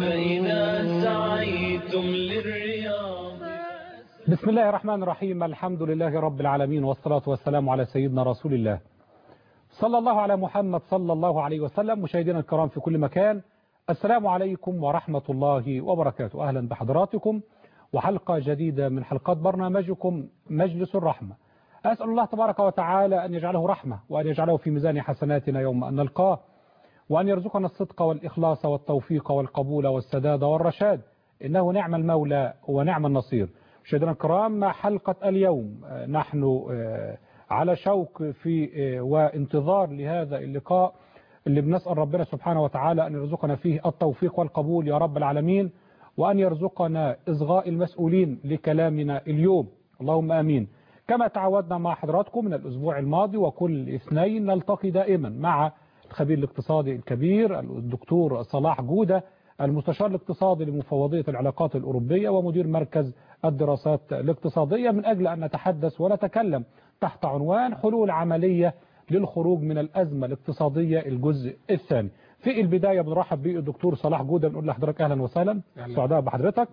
فإذا سعيتم للرياض بسم الله الرحمن الرحيم الحمد لله رب العالمين والصلاة والسلام على سيدنا رسول الله صلى الله على محمد صلى الله عليه وسلم مشاهدينا الكرام في كل مكان السلام عليكم ورحمة الله وبركاته أهلا بحضراتكم وحلقة جديدة من حلقات برنامجكم مجلس الرحمة أسأل الله تبارك وتعالى أن يجعله رحمة وأن يجعله في ميزان حسناتنا يوم أن نلقاه وأن يرزقنا الصدق والإخلاص والتوفيق والقبول والسداد والرشاد إنه نعم المولى ونعم النصير مشاهدينا الكرام حلقة اليوم نحن على شوق في وانتظار لهذا اللقاء اللي بنسأل ربنا سبحانه وتعالى أن يرزقنا فيه التوفيق والقبول يا رب العالمين وأن يرزقنا إصغاء المسؤولين لكلامنا اليوم اللهم آمين كما تعودنا مع حضراتكم من الأسبوع الماضي وكل اثنين نلتقي دائما مع الخبير الاقتصادي الكبير الدكتور صلاح جودة المستشار الاقتصادي لمفوضية العلاقات الأوروبية ومدير مركز الدراسات الاقتصادية من أجل أن نتحدث ونتكلم تحت عنوان حلول عملية للخروج من الأزمة الاقتصادية الجزء الثاني في البداية بنرحب بالدكتور صلاح جودة بنقول لحضرتك أهلا وسهلا سعداء بحضرتك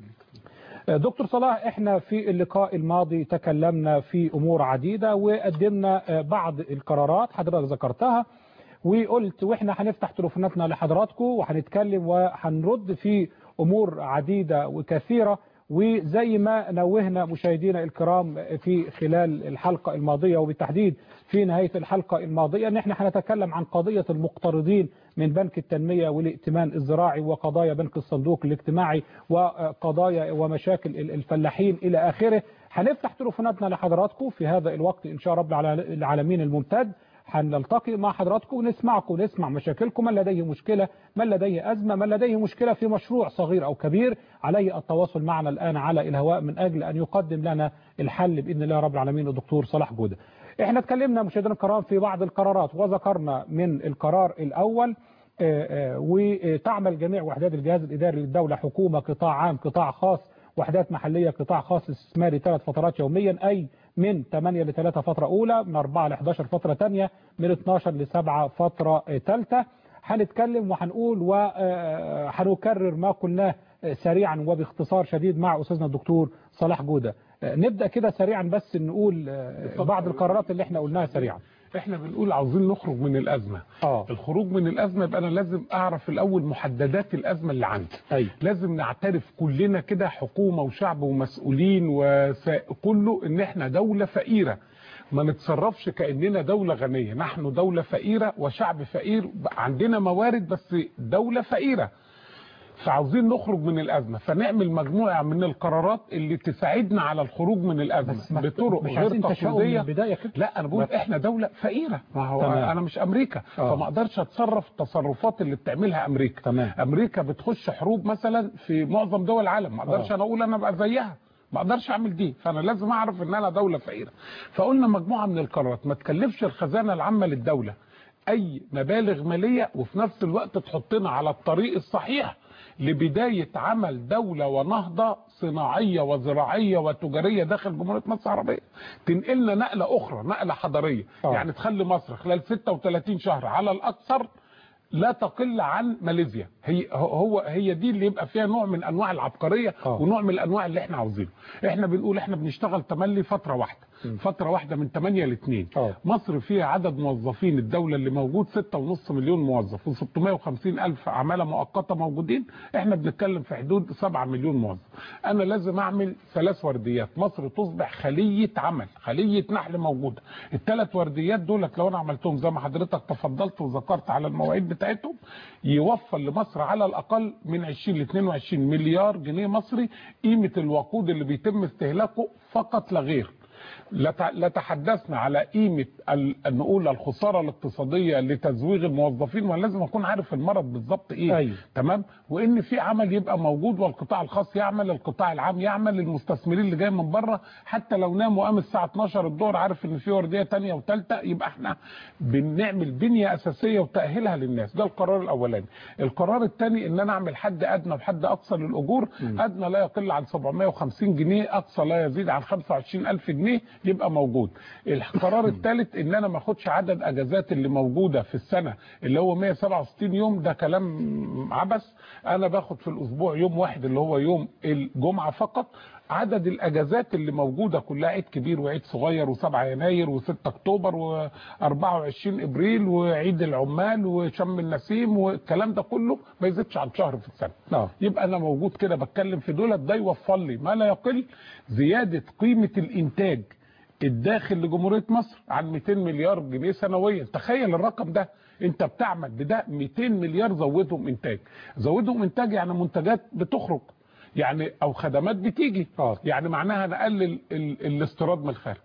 دكتور صلاح احنا في اللقاء الماضي تكلمنا في أمور عديدة وقدمنا بعض القرارات حضرتك ذكرتها وقلت واحنا هنفتح تليفوناتنا لحضراتكم وهنتكلم وهنرد في امور عديدة وكثيرة وزي ما نوهنا مشاهدينا الكرام في خلال الحلقة الماضية وبالتحديد في نهاية الحلقة الماضية ان احنا هنتكلم عن قضية المقترضين من بنك التنمية والائتمان الزراعي وقضايا بنك الصندوق الاجتماعي وقضايا ومشاكل الفلاحين الى اخره هنفتح تليفوناتنا لحضراتكم في هذا الوقت ان شاء رب العالمين الممتد هنلتقي مع حضراتكم ونسمعكم ونسمع مشاكلكم من لديه مشكلة من لديه أزمة من لديه مشكلة في مشروع صغير أو كبير عليه التواصل معنا الآن على الهواء من أجل أن يقدم لنا الحل بإذن الله رب العالمين الدكتور صلاح جودة احنا اتكلمنا مشاهدينا الكرام في بعض القرارات وذكرنا من القرار الأول وتعمل جميع وحدات الجهاز الإداري للدولة حكومة قطاع عام قطاع خاص وحدات محلية قطاع خاص استثماري ثلاث فترات يوميا أي من 8 ل 3 فترة أولى من 4 ل 11 فترة ثانية من 12 ل 7 فترة ثالثة هنتكلم وهنقول وهنكرر ما قلناه سريعا وباختصار شديد مع أستاذنا الدكتور صلاح جودة نبدأ كده سريعا بس نقول بعض القرارات اللي احنا قلناها سريعا احنا بنقول عاوزين نخرج من الازمه آه. الخروج من الازمه يبقى انا لازم اعرف الاول محددات الازمه اللي عندي أي. لازم نعترف كلنا كده حكومه وشعب ومسؤولين وكله ان احنا دوله فقيره ما نتصرفش كاننا دوله غنيه نحن دوله فقيره وشعب فقير عندنا موارد بس دوله فقيره فعاوزين نخرج من الازمه فنعمل مجموعه من القرارات اللي تساعدنا على الخروج من الازمه بطرق غير تقليديه لا انا بقول احنا دوله فقيره ما هو تمام. انا مش امريكا آه. فما اقدرش اتصرف التصرفات اللي بتعملها امريكا تمام. امريكا بتخش حروب مثلا في معظم دول العالم ما اقدرش آه. انا اقول انا ابقى زيها ما اقدرش اعمل دي فانا لازم اعرف ان انا دوله فقيره فقلنا مجموعه من القرارات ما تكلفش الخزانه العامه للدوله اي مبالغ ماليه وفي نفس الوقت تحطنا على الطريق الصحيح لبداية عمل دولة ونهضة صناعية وزراعية وتجارية داخل جمهورية مصر العربية تنقلنا نقلة أخرى نقلة حضارية آه. يعني تخلي مصر خلال 36 شهر على الأكثر لا تقل عن ماليزيا هي هو هي دي اللي يبقى فيها نوع من انواع العبقريه آه. ونوع من الانواع اللي احنا عاوزينه احنا بنقول احنا بنشتغل تملي فتره واحده فتره واحده من 8 ل 2 آه. مصر فيها عدد موظفين الدوله اللي موجود 6.5 مليون موظف و650 الف عماله مؤقته موجودين احنا بنتكلم في حدود 7 مليون موظف انا لازم اعمل ثلاث ورديات مصر تصبح خليه عمل خليه نحل موجوده الثلاث ورديات دولت لو انا عملتهم زي ما حضرتك تفضلت وذكرت على المواعيد بتاعتهم يوفر لمصر على الاقل من 20 ل 22 مليار جنيه مصري قيمه الوقود اللي بيتم استهلاكه فقط لا غير لا تحدثنا على قيمة نقول الخسارة الاقتصادية لتزويغ الموظفين وانا لازم اكون عارف المرض بالظبط ايه أيوة. تمام وان في عمل يبقى موجود والقطاع الخاص يعمل القطاع العام يعمل المستثمرين اللي جاي من بره حتى لو نام وقام الساعة 12 الظهر عارف ان في وردية تانية وثالثه يبقى احنا بنعمل بنية اساسية وتأهيلها للناس ده القرار الاولاني القرار الثاني ان انا اعمل حد ادنى وحد اقصى للاجور ادنى لا يقل عن 750 جنيه اقصى لا يزيد عن 25000 جنيه جنيه يبقى موجود القرار الثالث ان انا ما اخدش عدد اجازات اللي موجوده في السنه اللي هو 167 يوم ده كلام عبث انا باخد في الاسبوع يوم واحد اللي هو يوم الجمعه فقط عدد الاجازات اللي موجوده كلها عيد كبير وعيد صغير و7 يناير و6 اكتوبر و24 ابريل وعيد العمال وشم النسيم والكلام ده كله ما يزيدش عن شهر في السنه اه يبقى انا موجود كده بتكلم في دولت ده يوفر لي ما لا يقل زياده قيمه الانتاج الداخل لجمهوريه مصر عن 200 مليار جنيه سنويا تخيل الرقم ده انت بتعمل بده 200 مليار زودهم انتاج زودهم انتاج يعني منتجات بتخرج يعني او خدمات بتيجي آه. يعني معناها نقلل ال- الاستيراد من الخارج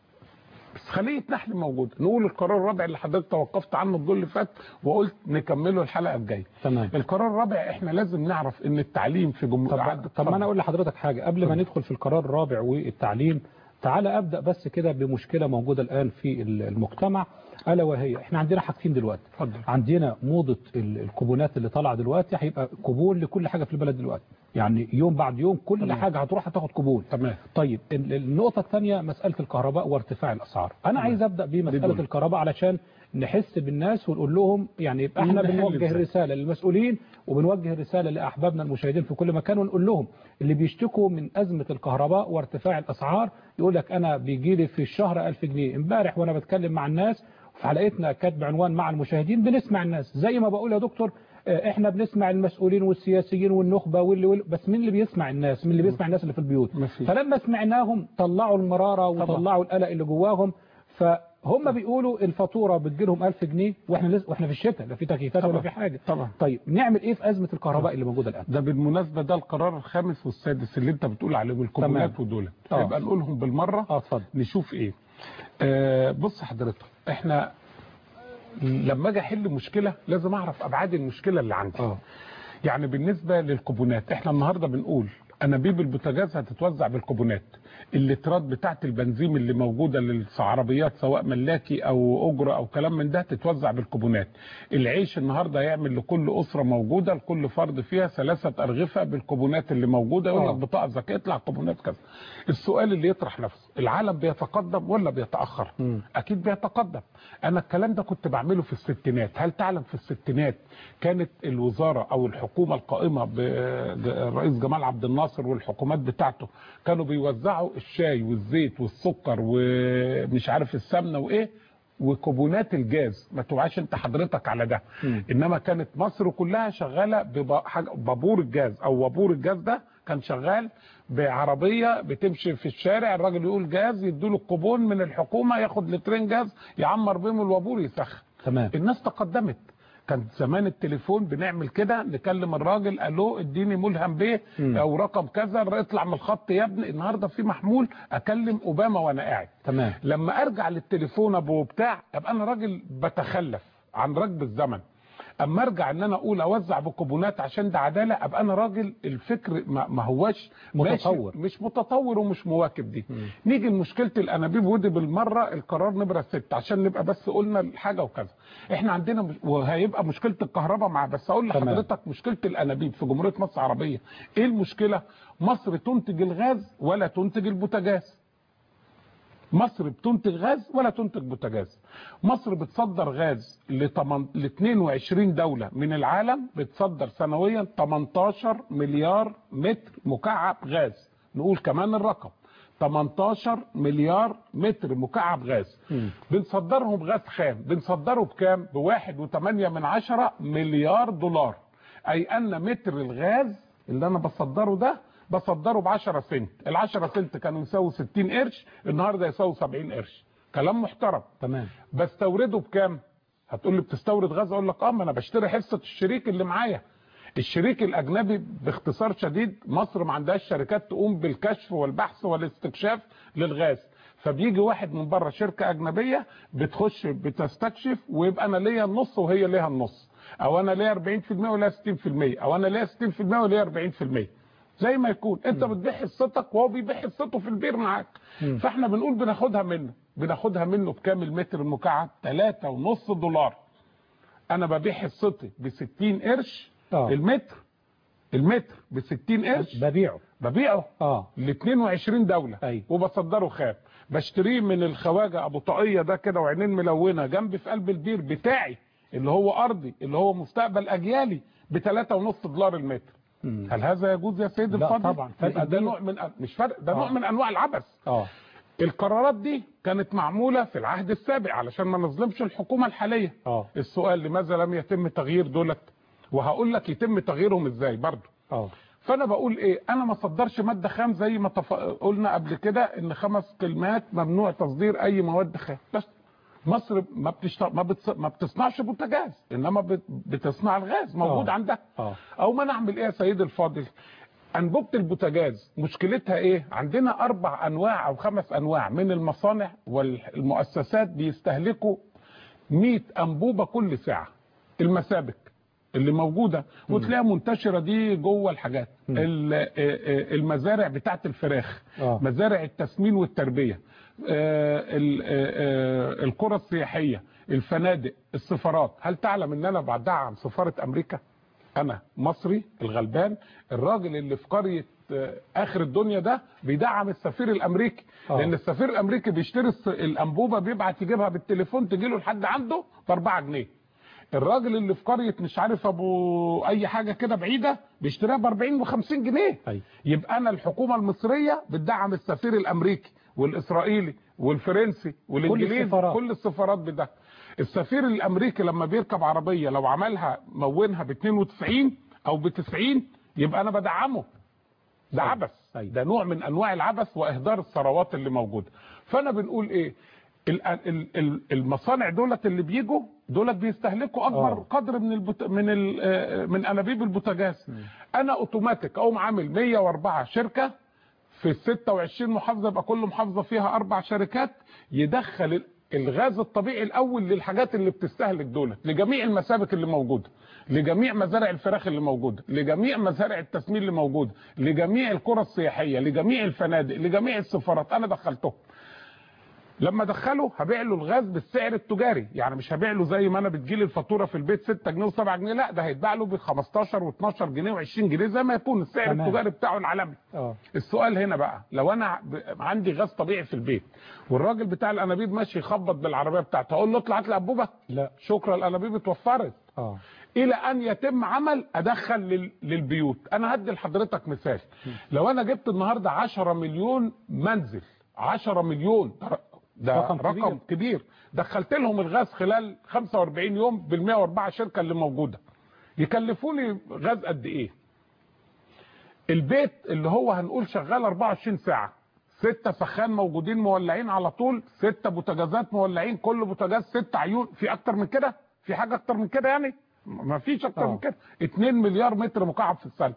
بس خليه نحل موجوده نقول القرار الرابع اللي حضرتك توقفت عنه الدور اللي فات وقلت نكمله الحلقه الجايه تمام القرار الرابع احنا لازم نعرف ان التعليم في طب, جمهوريه طب ما انا اقول لحضرتك حاجه قبل ما ندخل في القرار الرابع والتعليم تعالى ابدا بس كده بمشكله موجوده الان في المجتمع الا وهي احنا عندنا حاجتين دلوقتي اتفضل عندنا موضه ال- الكوبونات اللي طالعه دلوقتي هيبقى كوبون لكل حاجه في البلد دلوقتي يعني يوم بعد يوم كل تمام. حاجه هتروح هتاخد كوبون تمام طيب ال- النقطة الثانية مسألة الكهرباء وارتفاع الأسعار أنا عايز أبدأ بمسألة بدون. الكهرباء علشان نحس بالناس ونقول لهم يعني يبقى احنا نحل بنوجه إزاي؟ رسالة للمسؤولين وبنوجه رسالة لأحبابنا المشاهدين في كل مكان ونقول لهم اللي بيشتكوا من أزمة الكهرباء وارتفاع الأسعار يقول لك أنا بيجي لي في الشهر 1000 جنيه امبارح وأنا بتكلم مع الناس في حلقتنا كاتب عنوان مع المشاهدين بنسمع الناس زي ما بقول يا دكتور آه، احنا بنسمع المسؤولين والسياسيين والنخبه واللي, واللي بس مين اللي بيسمع الناس مين اللي بيسمع الناس اللي في البيوت مفيش. فلما سمعناهم طلعوا المراره وطلعوا القلق اللي جواهم فهم بيقولوا الفاتوره بتجيلهم 1000 جنيه واحنا لسه واحنا في الشتاء لا في تكييفات ولا طبعا. في حاجه طبعا طيب نعمل ايه في ازمه الكهرباء اللي موجوده الان ده بالمناسبه ده القرار الخامس والسادس اللي انت بتقول عليهم الكوبونات تمام. ودول آه. يبقى نقولهم بالمره اه اتفضل نشوف ايه آه بص حضرتك احنا لما اجي احل مشكله لازم اعرف ابعاد المشكله اللي عندي اه يعني بالنسبه للكوبونات احنا النهارده بنقول انابيب البوتاجاز هتتوزع بالكوبونات اللترات بتاعت البنزين اللي موجوده للعربيات سواء ملاكي او اجره او كلام من ده تتوزع بالكوبونات العيش النهارده هيعمل لكل اسره موجوده لكل فرد فيها ثلاثه ارغفه بالكوبونات اللي موجوده يقول آه. لك بطاقه ذكيه يطلع كوبونات كذا السؤال اللي يطرح نفسه العالم بيتقدم ولا بيتاخر مم. اكيد بيتقدم انا الكلام ده كنت بعمله في الستينات هل تعلم في الستينات كانت الوزاره او الحكومه القائمه بالرئيس جمال عبد الناصر والحكومات بتاعته كانوا بيوزعوا الشاي والزيت والسكر ومش عارف السمنه وايه وكوبونات الجاز ما توعاش انت حضرتك على ده مم. انما كانت مصر كلها شغاله ببابور الجاز او وابور الجاز ده كان شغال بعربيه بتمشي في الشارع الراجل يقول جاز يديله الكوبون من الحكومه ياخد لترين جاز يعمر بيهم الوابور يسخن تمام الناس تقدمت كان زمان التليفون بنعمل كده نكلم الراجل الو اديني ملهم بيه مم. او رقم كذا اطلع من الخط يا ابني النهارده في محمول اكلم اوباما وانا قاعد تمام لما ارجع للتليفون ابو بتاع ابقى انا راجل بتخلف عن ركب الزمن اما ارجع ان انا اقول اوزع بكوبونات عشان ده عداله ابقى انا راجل الفكر ما, ما هواش ماشي- متطور. مش متطور ومش مواكب دي مم. نيجي لمشكله الانابيب ودي بالمره القرار نمره 6 عشان نبقى بس قلنا الحاجه وكذا احنا عندنا مش... وهيبقى مشكله الكهرباء مع بس اقول تمام. لحضرتك مشكله الانابيب في جمهوريه مصر العربيه ايه المشكله مصر تنتج الغاز ولا تنتج البوتاجاز مصر بتنتج غاز ولا تنتج بوتاجاز مصر بتصدر غاز ل 22 دولة من العالم بتصدر سنويا 18 مليار متر مكعب غاز نقول كمان الرقم 18 مليار متر مكعب غاز مم. بنصدرهم غاز خام بنصدره بكام بواحد وثمانية من عشرة مليار دولار اي ان متر الغاز اللي انا بصدره ده بصدره ب 10 سنت ال 10 سنت كانوا يساووا 60 قرش النهارده يساووا 70 قرش كلام محترم تمام بستورده بكام هتقول لي بتستورد غاز اقول لك اه ما انا بشتري حصه الشريك اللي معايا الشريك الاجنبي باختصار شديد مصر ما عندهاش شركات تقوم بالكشف والبحث والاستكشاف للغاز فبيجي واحد من بره شركه اجنبيه بتخش بتستكشف ويبقى انا ليا النص وهي ليها النص او انا ليا 40% وليا 60% او انا ليا 60% وليا 40% زي ما يكون انت بتبيع حصتك وهو بيبيع حصته في البير معاك مم. فاحنا بنقول بناخدها منه بناخدها منه بكام المتر المكعب 3.5 دولار انا ببيع حصتي ب 60 قرش آه. المتر المتر ب 60 قرش ببيعه ببيعه اه ل 22 دوله أيوة. وبصدره خام بشتريه من الخواجه ابو طاقيه ده كده وعينين ملونه جنبي في قلب البير بتاعي اللي هو ارضي اللي هو مستقبل اجيالي ب 3.5 دولار المتر مم. هل هذا يجوز يا سيد لا الفاضل طبعا، فرق يبقى ده كبير. نوع من مش فرق ده آه. نوع من انواع العبث اه القرارات دي كانت معموله في العهد السابق علشان ما نظلمش الحكومه الحاليه اه السؤال لماذا لم يتم تغيير دولت وهقول لك يتم تغييرهم ازاي برضه اه فانا بقول ايه انا ما صدرش ماده خام زي ما تف... قلنا قبل كده ان خمس كلمات ممنوع تصدير اي مواد خام بس مصر ما بتشت... ما, بتص... ما بتصنعش بوتاجاز انما بت... بتصنع الغاز موجود آه. عندها اه او ما نعمل ايه يا سيدي الفاضل انبوبه البوتاجاز مشكلتها ايه عندنا اربع انواع او خمس انواع من المصانع والمؤسسات بيستهلكوا 100 انبوبه كل ساعه المسابك اللي موجوده وتلاقيها منتشره دي جوه الحاجات ال- آه، آه، المزارع بتاعت الفراخ آه. مزارع التسمين والتربيه آه، ال- آه، آه، القرى السياحيه الفنادق السفارات هل تعلم ان انا بدعم سفاره امريكا انا مصري الغلبان الراجل اللي في قريه آه، اخر الدنيا ده بيدعم السفير الامريكي آه. لان السفير الامريكي بيشتري الس- الانبوبه بيبعت يجيبها بالتليفون تجيله لحد عنده ب 4 جنيه الراجل اللي في قريه مش عارف ابو اي حاجه كده بعيده بيشتريها ب 40 و50 جنيه أيوة. يبقى انا الحكومه المصريه بتدعم السفير الامريكي والاسرائيلي والفرنسي والانجليزي السفارات. كل السفارات بده السفير الامريكي لما بيركب عربيه لو عملها مونها ب 92 او ب 90 يبقى انا بدعمه ده أيوة. عبث أيوة. ده نوع من انواع العبث واهدار الثروات اللي موجوده فانا بنقول ايه ال- ال- ال- المصانع دولت اللي بيجوا دولت بيستهلكوا اكبر آه. قدر من البت... من ال... آه، من انابيب البوتاجاز انا اوتوماتيك اقوم عامل 104 شركه في ال 26 محافظه يبقى كل محافظه فيها اربع شركات يدخل ال- الغاز الطبيعي الاول للحاجات اللي بتستهلك دولت لجميع المسابك اللي موجوده لجميع مزارع الفراخ اللي موجوده لجميع مزارع التسمين اللي موجوده لجميع القرى السياحيه لجميع الفنادق لجميع السفارات انا دخلتهم لما ادخله هبيع له الغاز بالسعر التجاري يعني مش هبيع له زي ما انا بتجيلي الفاتوره في البيت 6 جنيه و7 جنيه لا ده هيتباع له ب 15 و12 جنيه و20 جنيه زي ما يكون السعر تمام. التجاري بتاعه العالمي اه السؤال هنا بقى لو انا ب- عندي غاز طبيعي في البيت والراجل بتاع الانابيب ماشي يخبط بالعربيه بتاعته اقول له اطلع هات لي انبوبه لا شكرا الانابيب اتوفرت اه الى ان يتم عمل ادخل لل- للبيوت انا هدي لحضرتك مثال لو انا جبت النهارده 10 مليون منزل 10 مليون ده رقم رقم, كبير. رقم كبير دخلت لهم الغاز خلال 45 يوم بال 104 شركه اللي موجوده يكلفوني غاز قد ايه البيت اللي هو هنقول شغال 24 ساعه ستة سخان موجودين مولعين على طول ستة بوتاجازات مولعين كل بوتاجاز ست عيون في اكتر من كده في حاجه اكتر من كده يعني ما فيش اكتر آه. من كده 2 مليار متر مكعب في السنه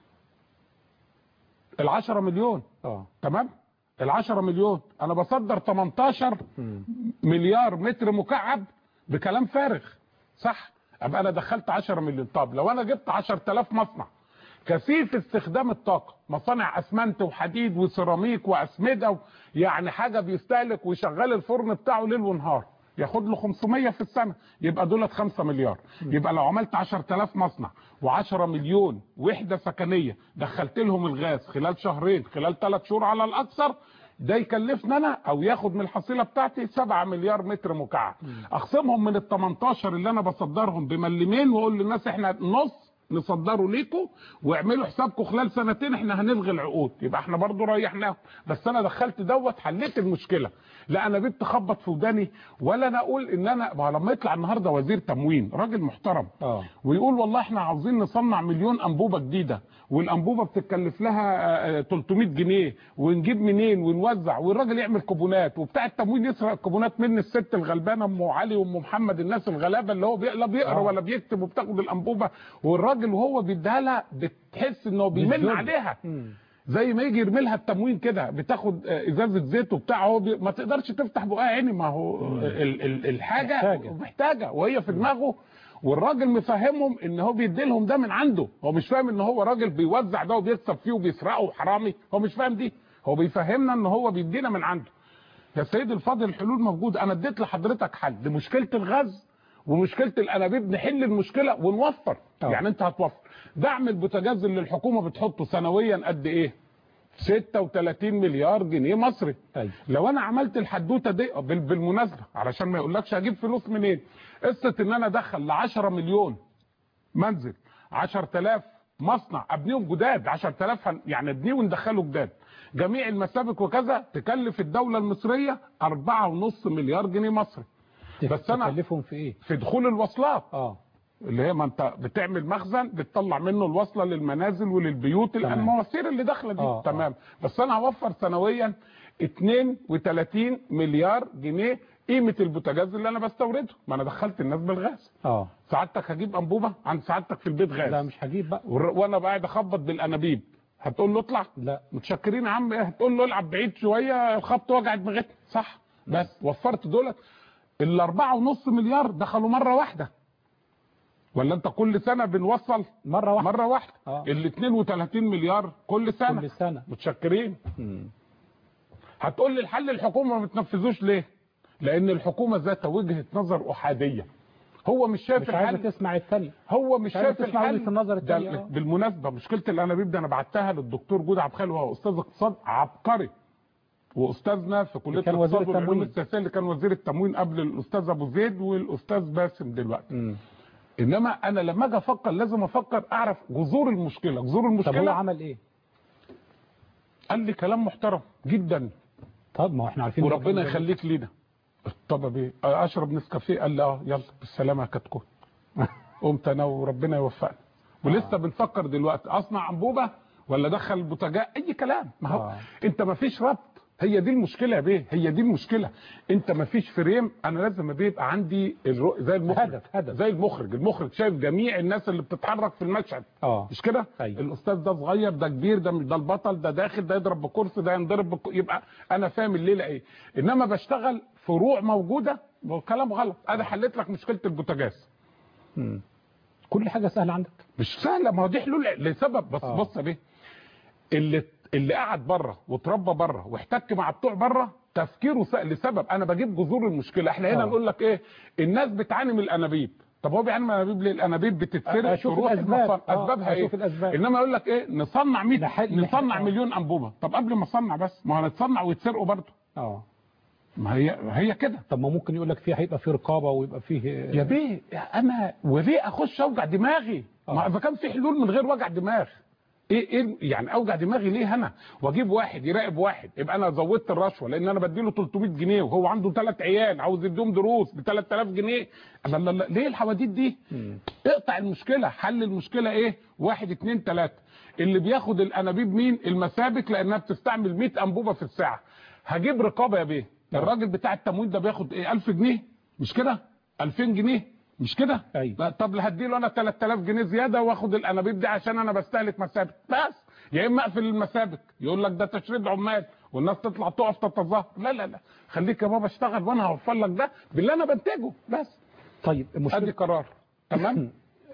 ال 10 مليون اه تمام ال 10 مليون انا بصدر 18 مم. مليار متر مكعب بكلام فارغ صح ابقى انا دخلت 10 مليون طب لو انا جبت 10000 مصنع كثيف استخدام الطاقه مصانع اسمنت وحديد وسيراميك واسمده و... يعني حاجه بيستهلك ويشغل الفرن بتاعه ليل ونهار ياخد له 500 في السنه يبقى دولت 5 مليار يبقى لو عملت 10000 مصنع و10 مليون وحده سكنيه دخلت لهم الغاز خلال شهرين خلال ثلاث شهور على الاكثر ده يكلفنا انا او ياخد من الحصيله بتاعتي 7 مليار متر مكعب اخصمهم من ال 18 اللي انا بصدرهم بملمين واقول للناس احنا نص نصدره ليكم واعملوا حسابكم خلال سنتين احنا هنلغي العقود يبقى احنا برضو ريحناهم بس انا دخلت دوت حليت المشكله لا انا بنت خبط في وداني ولا انا اقول ان انا ما لما يطلع النهارده وزير تموين راجل محترم اه ويقول والله احنا عاوزين نصنع مليون انبوبه جديده والانبوبه بتتكلف لها آه، آه، 300 جنيه ونجيب منين ونوزع والراجل يعمل كوبونات وبتاع التموين يسرق الكوبونات من الست الغلبانه ام علي وام محمد الناس الغلابه اللي هو بي- لا بيقرا آه. ولا بيكتب وبتاخد الانبوبه والراجل وهو بيديها لها بتحس انه بيمن بالذل. عليها مم. زي ما يجي يرمي لها التموين كده بتاخد آه، ازازه زيت وبتاع هو بي... ما تقدرش تفتح بقها عيني ما هو ال... ال... الحاجه محتاجة. محتاجه وهي في دماغه والراجل مفهمهم ان هو بيدي لهم ده من عنده هو مش فاهم ان هو راجل بيوزع ده وبيكسب فيه وبيسرقه وحرامي هو مش فاهم دي هو بيفهمنا ان هو بيدينا من عنده يا سيدي الفاضل الحلول موجوده انا اديت لحضرتك حل لمشكله الغاز ومشكله الانابيب نحل المشكله ونوفر آه. يعني انت هتوفر دعم البوتاجاز اللي الحكومه بتحطه سنويا قد ايه 36 مليار جنيه مصري أيوة. لو انا عملت الحدوته دي بال- بالمناسبه علشان ما يقولكش هجيب فلوس منين قصه ان انا ادخل ل 10 مليون منزل 10000 مصنع ابنيهم جداد 10000 هن- يعني ابنيه وندخله جداد جميع المسابك وكذا تكلف الدوله المصريه 4.5 مليار جنيه مصري بس أنا- تكلفهم في ايه في دخول الوصلات اه اللي هي ما انت بتعمل مخزن بتطلع منه الوصله للمنازل وللبيوت تمام. المواسير اللي داخله دي آه، آه. تمام بس انا هوفر سنويا 32 مليار جنيه قيمه البوتاجاز اللي انا بستورده ما انا دخلت الناس بالغاز اه سعادتك هجيب انبوبه عند سعادتك في البيت غاز لا مش هجيب بقى ور- وانا قاعد اخبط بالانابيب هتقول له اطلع لا متشكرين يا عم إيه؟ هتقول له العب بعيد شويه الخبط وجع دماغتنا صح بس وفرت دولت ال 4.5 مليار دخلوا مره واحده ولا انت كل سنه بنوصل مره واحده مره واحده آه. ال 32 مليار كل سنه كل سنه متشكرين مم. هتقول لي الحل الحكومه ما بتنفذوش ليه لان الحكومه ذات وجهه نظر احاديه هو مش شايف مش عايزه الحل تسمع الثانيه هو مش مش عايزة شايف تسمع الحل وجهة النظر ده التانية، آه. بالمناسبه مشكله الانابيب ده انا بعتها للدكتور جود عبد الخالق وهو استاذ اقتصاد عبقري واستاذنا في كليه كان وزير الاقتصاد والعلوم التموين. السياسيه اللي كان وزير التموين قبل الاستاذ ابو زيد والاستاذ باسم دلوقتي مم. انما انا لما اجي افكر لازم افكر اعرف جذور المشكله جذور طب هو المشكله عمل ايه قال لي كلام محترم جدا طب ما هو احنا عارفين وربنا يخليك لينا طب ايه اشرب نسكافيه قال لي اه يلا بالسلامه يا كتكوت قمت انا وربنا يوفقنا ولسه بنفكر دلوقتي اصنع انبوبه ولا ادخل البوتاجاز اي كلام ما هو آه. انت ما فيش ربط هي دي المشكله يا بيه هي دي المشكله انت ما فيش فريم انا لازم بيبقى عندي الرو... زي المخرج هدف- هدف. زي المخرج المخرج شايف جميع الناس اللي بتتحرك في المشهد اه مش كده أيوة. الاستاذ ده صغير ده كبير ده مش ده البطل ده داخل ده يضرب بكرسي ده ينضرب بك... يبقى انا فاهم الليله ايه انما بشتغل فروع موجوده والكلام غلط انا حليت لك مشكله البوتاجاز مم. كل حاجه سهله عندك مش سهله ما هو دي حلول لسبب بس آه. بص يا بيه اللي اللي قعد بره واتربى بره واحتك مع بتوع بره تفكيره س- لسبب انا بجيب جذور المشكله احنا هنا آه. نقول لك ايه الناس بتعاني من الانابيب طب هو بيعاني من الانابيب ليه الانابيب بتتسرق أشوف تروح الأسباب. المصانع. آه، اسبابها ايه أشوف الأسباب. انما يقول لك ايه نصنع 100 نحل- نصنع آه. مليون انبوبه طب قبل ما اصنع بس ما هنتصنع ويتسرقوا برضه اه ما هي هي كده طب ما ممكن يقول لك فيه هيبقى فيه رقابه ويبقى فيه يا بيه انا وليه اخش اوجع دماغي آه. ما اذا كان في حلول من غير وجع دماغ ايه ايه يعني اوجع دماغي ليه انا واجيب واحد يراقب واحد يبقى انا زودت الرشوه لان انا بديله 300 جنيه وهو عنده ثلاث عيال عاوز يديهم دروس ب 3000 جنيه لا لا لا ليه الحواديت دي مم. اقطع المشكله حل المشكله ايه واحد اتنين تلاته اللي بياخد الانابيب مين المسابك لانها بتستعمل 100 انبوبه في الساعه هجيب رقابه يا بيه الراجل بتاع التموين ده بياخد ايه 1000 جنيه مش كده 2000 جنيه مش كده أيوة. لا، طب هديله انا 3000 جنيه زياده واخد الانابيب دي عشان انا بستهلك مسابك بس يا اما اقفل المسابك يقول لك ده تشريد عمال والناس تطلع تقف تتظاهر لا لا لا خليك يا بابا اشتغل وانا هوفر لك ده باللي انا بنتجه بس طيب ادي مشكله قرار تمام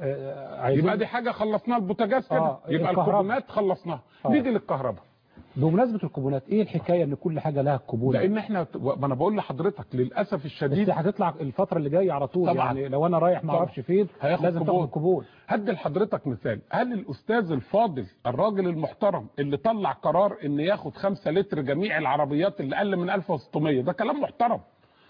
آه، عايزين يبقى دي حاجه خلصناها البوتاجاز كده آه، يبقى الكهرباء. الكوبونات خلصناها آه. نيجي للكهرباء بمناسبه الكوبونات ايه الحكايه ان كل حاجه لها كوبون لان احنا ما انا بقول لحضرتك للاسف بس الشديد هتطلع الفتره اللي جايه على طول طبعاً. يعني لو انا رايح ما طبعاً. اعرفش فين هياخد لازم كوبون. تاخد كوبون هدي لحضرتك مثال هل الاستاذ الفاضل الراجل المحترم اللي طلع قرار ان ياخد 5 لتر جميع العربيات اللي اقل من 1600 ده كلام محترم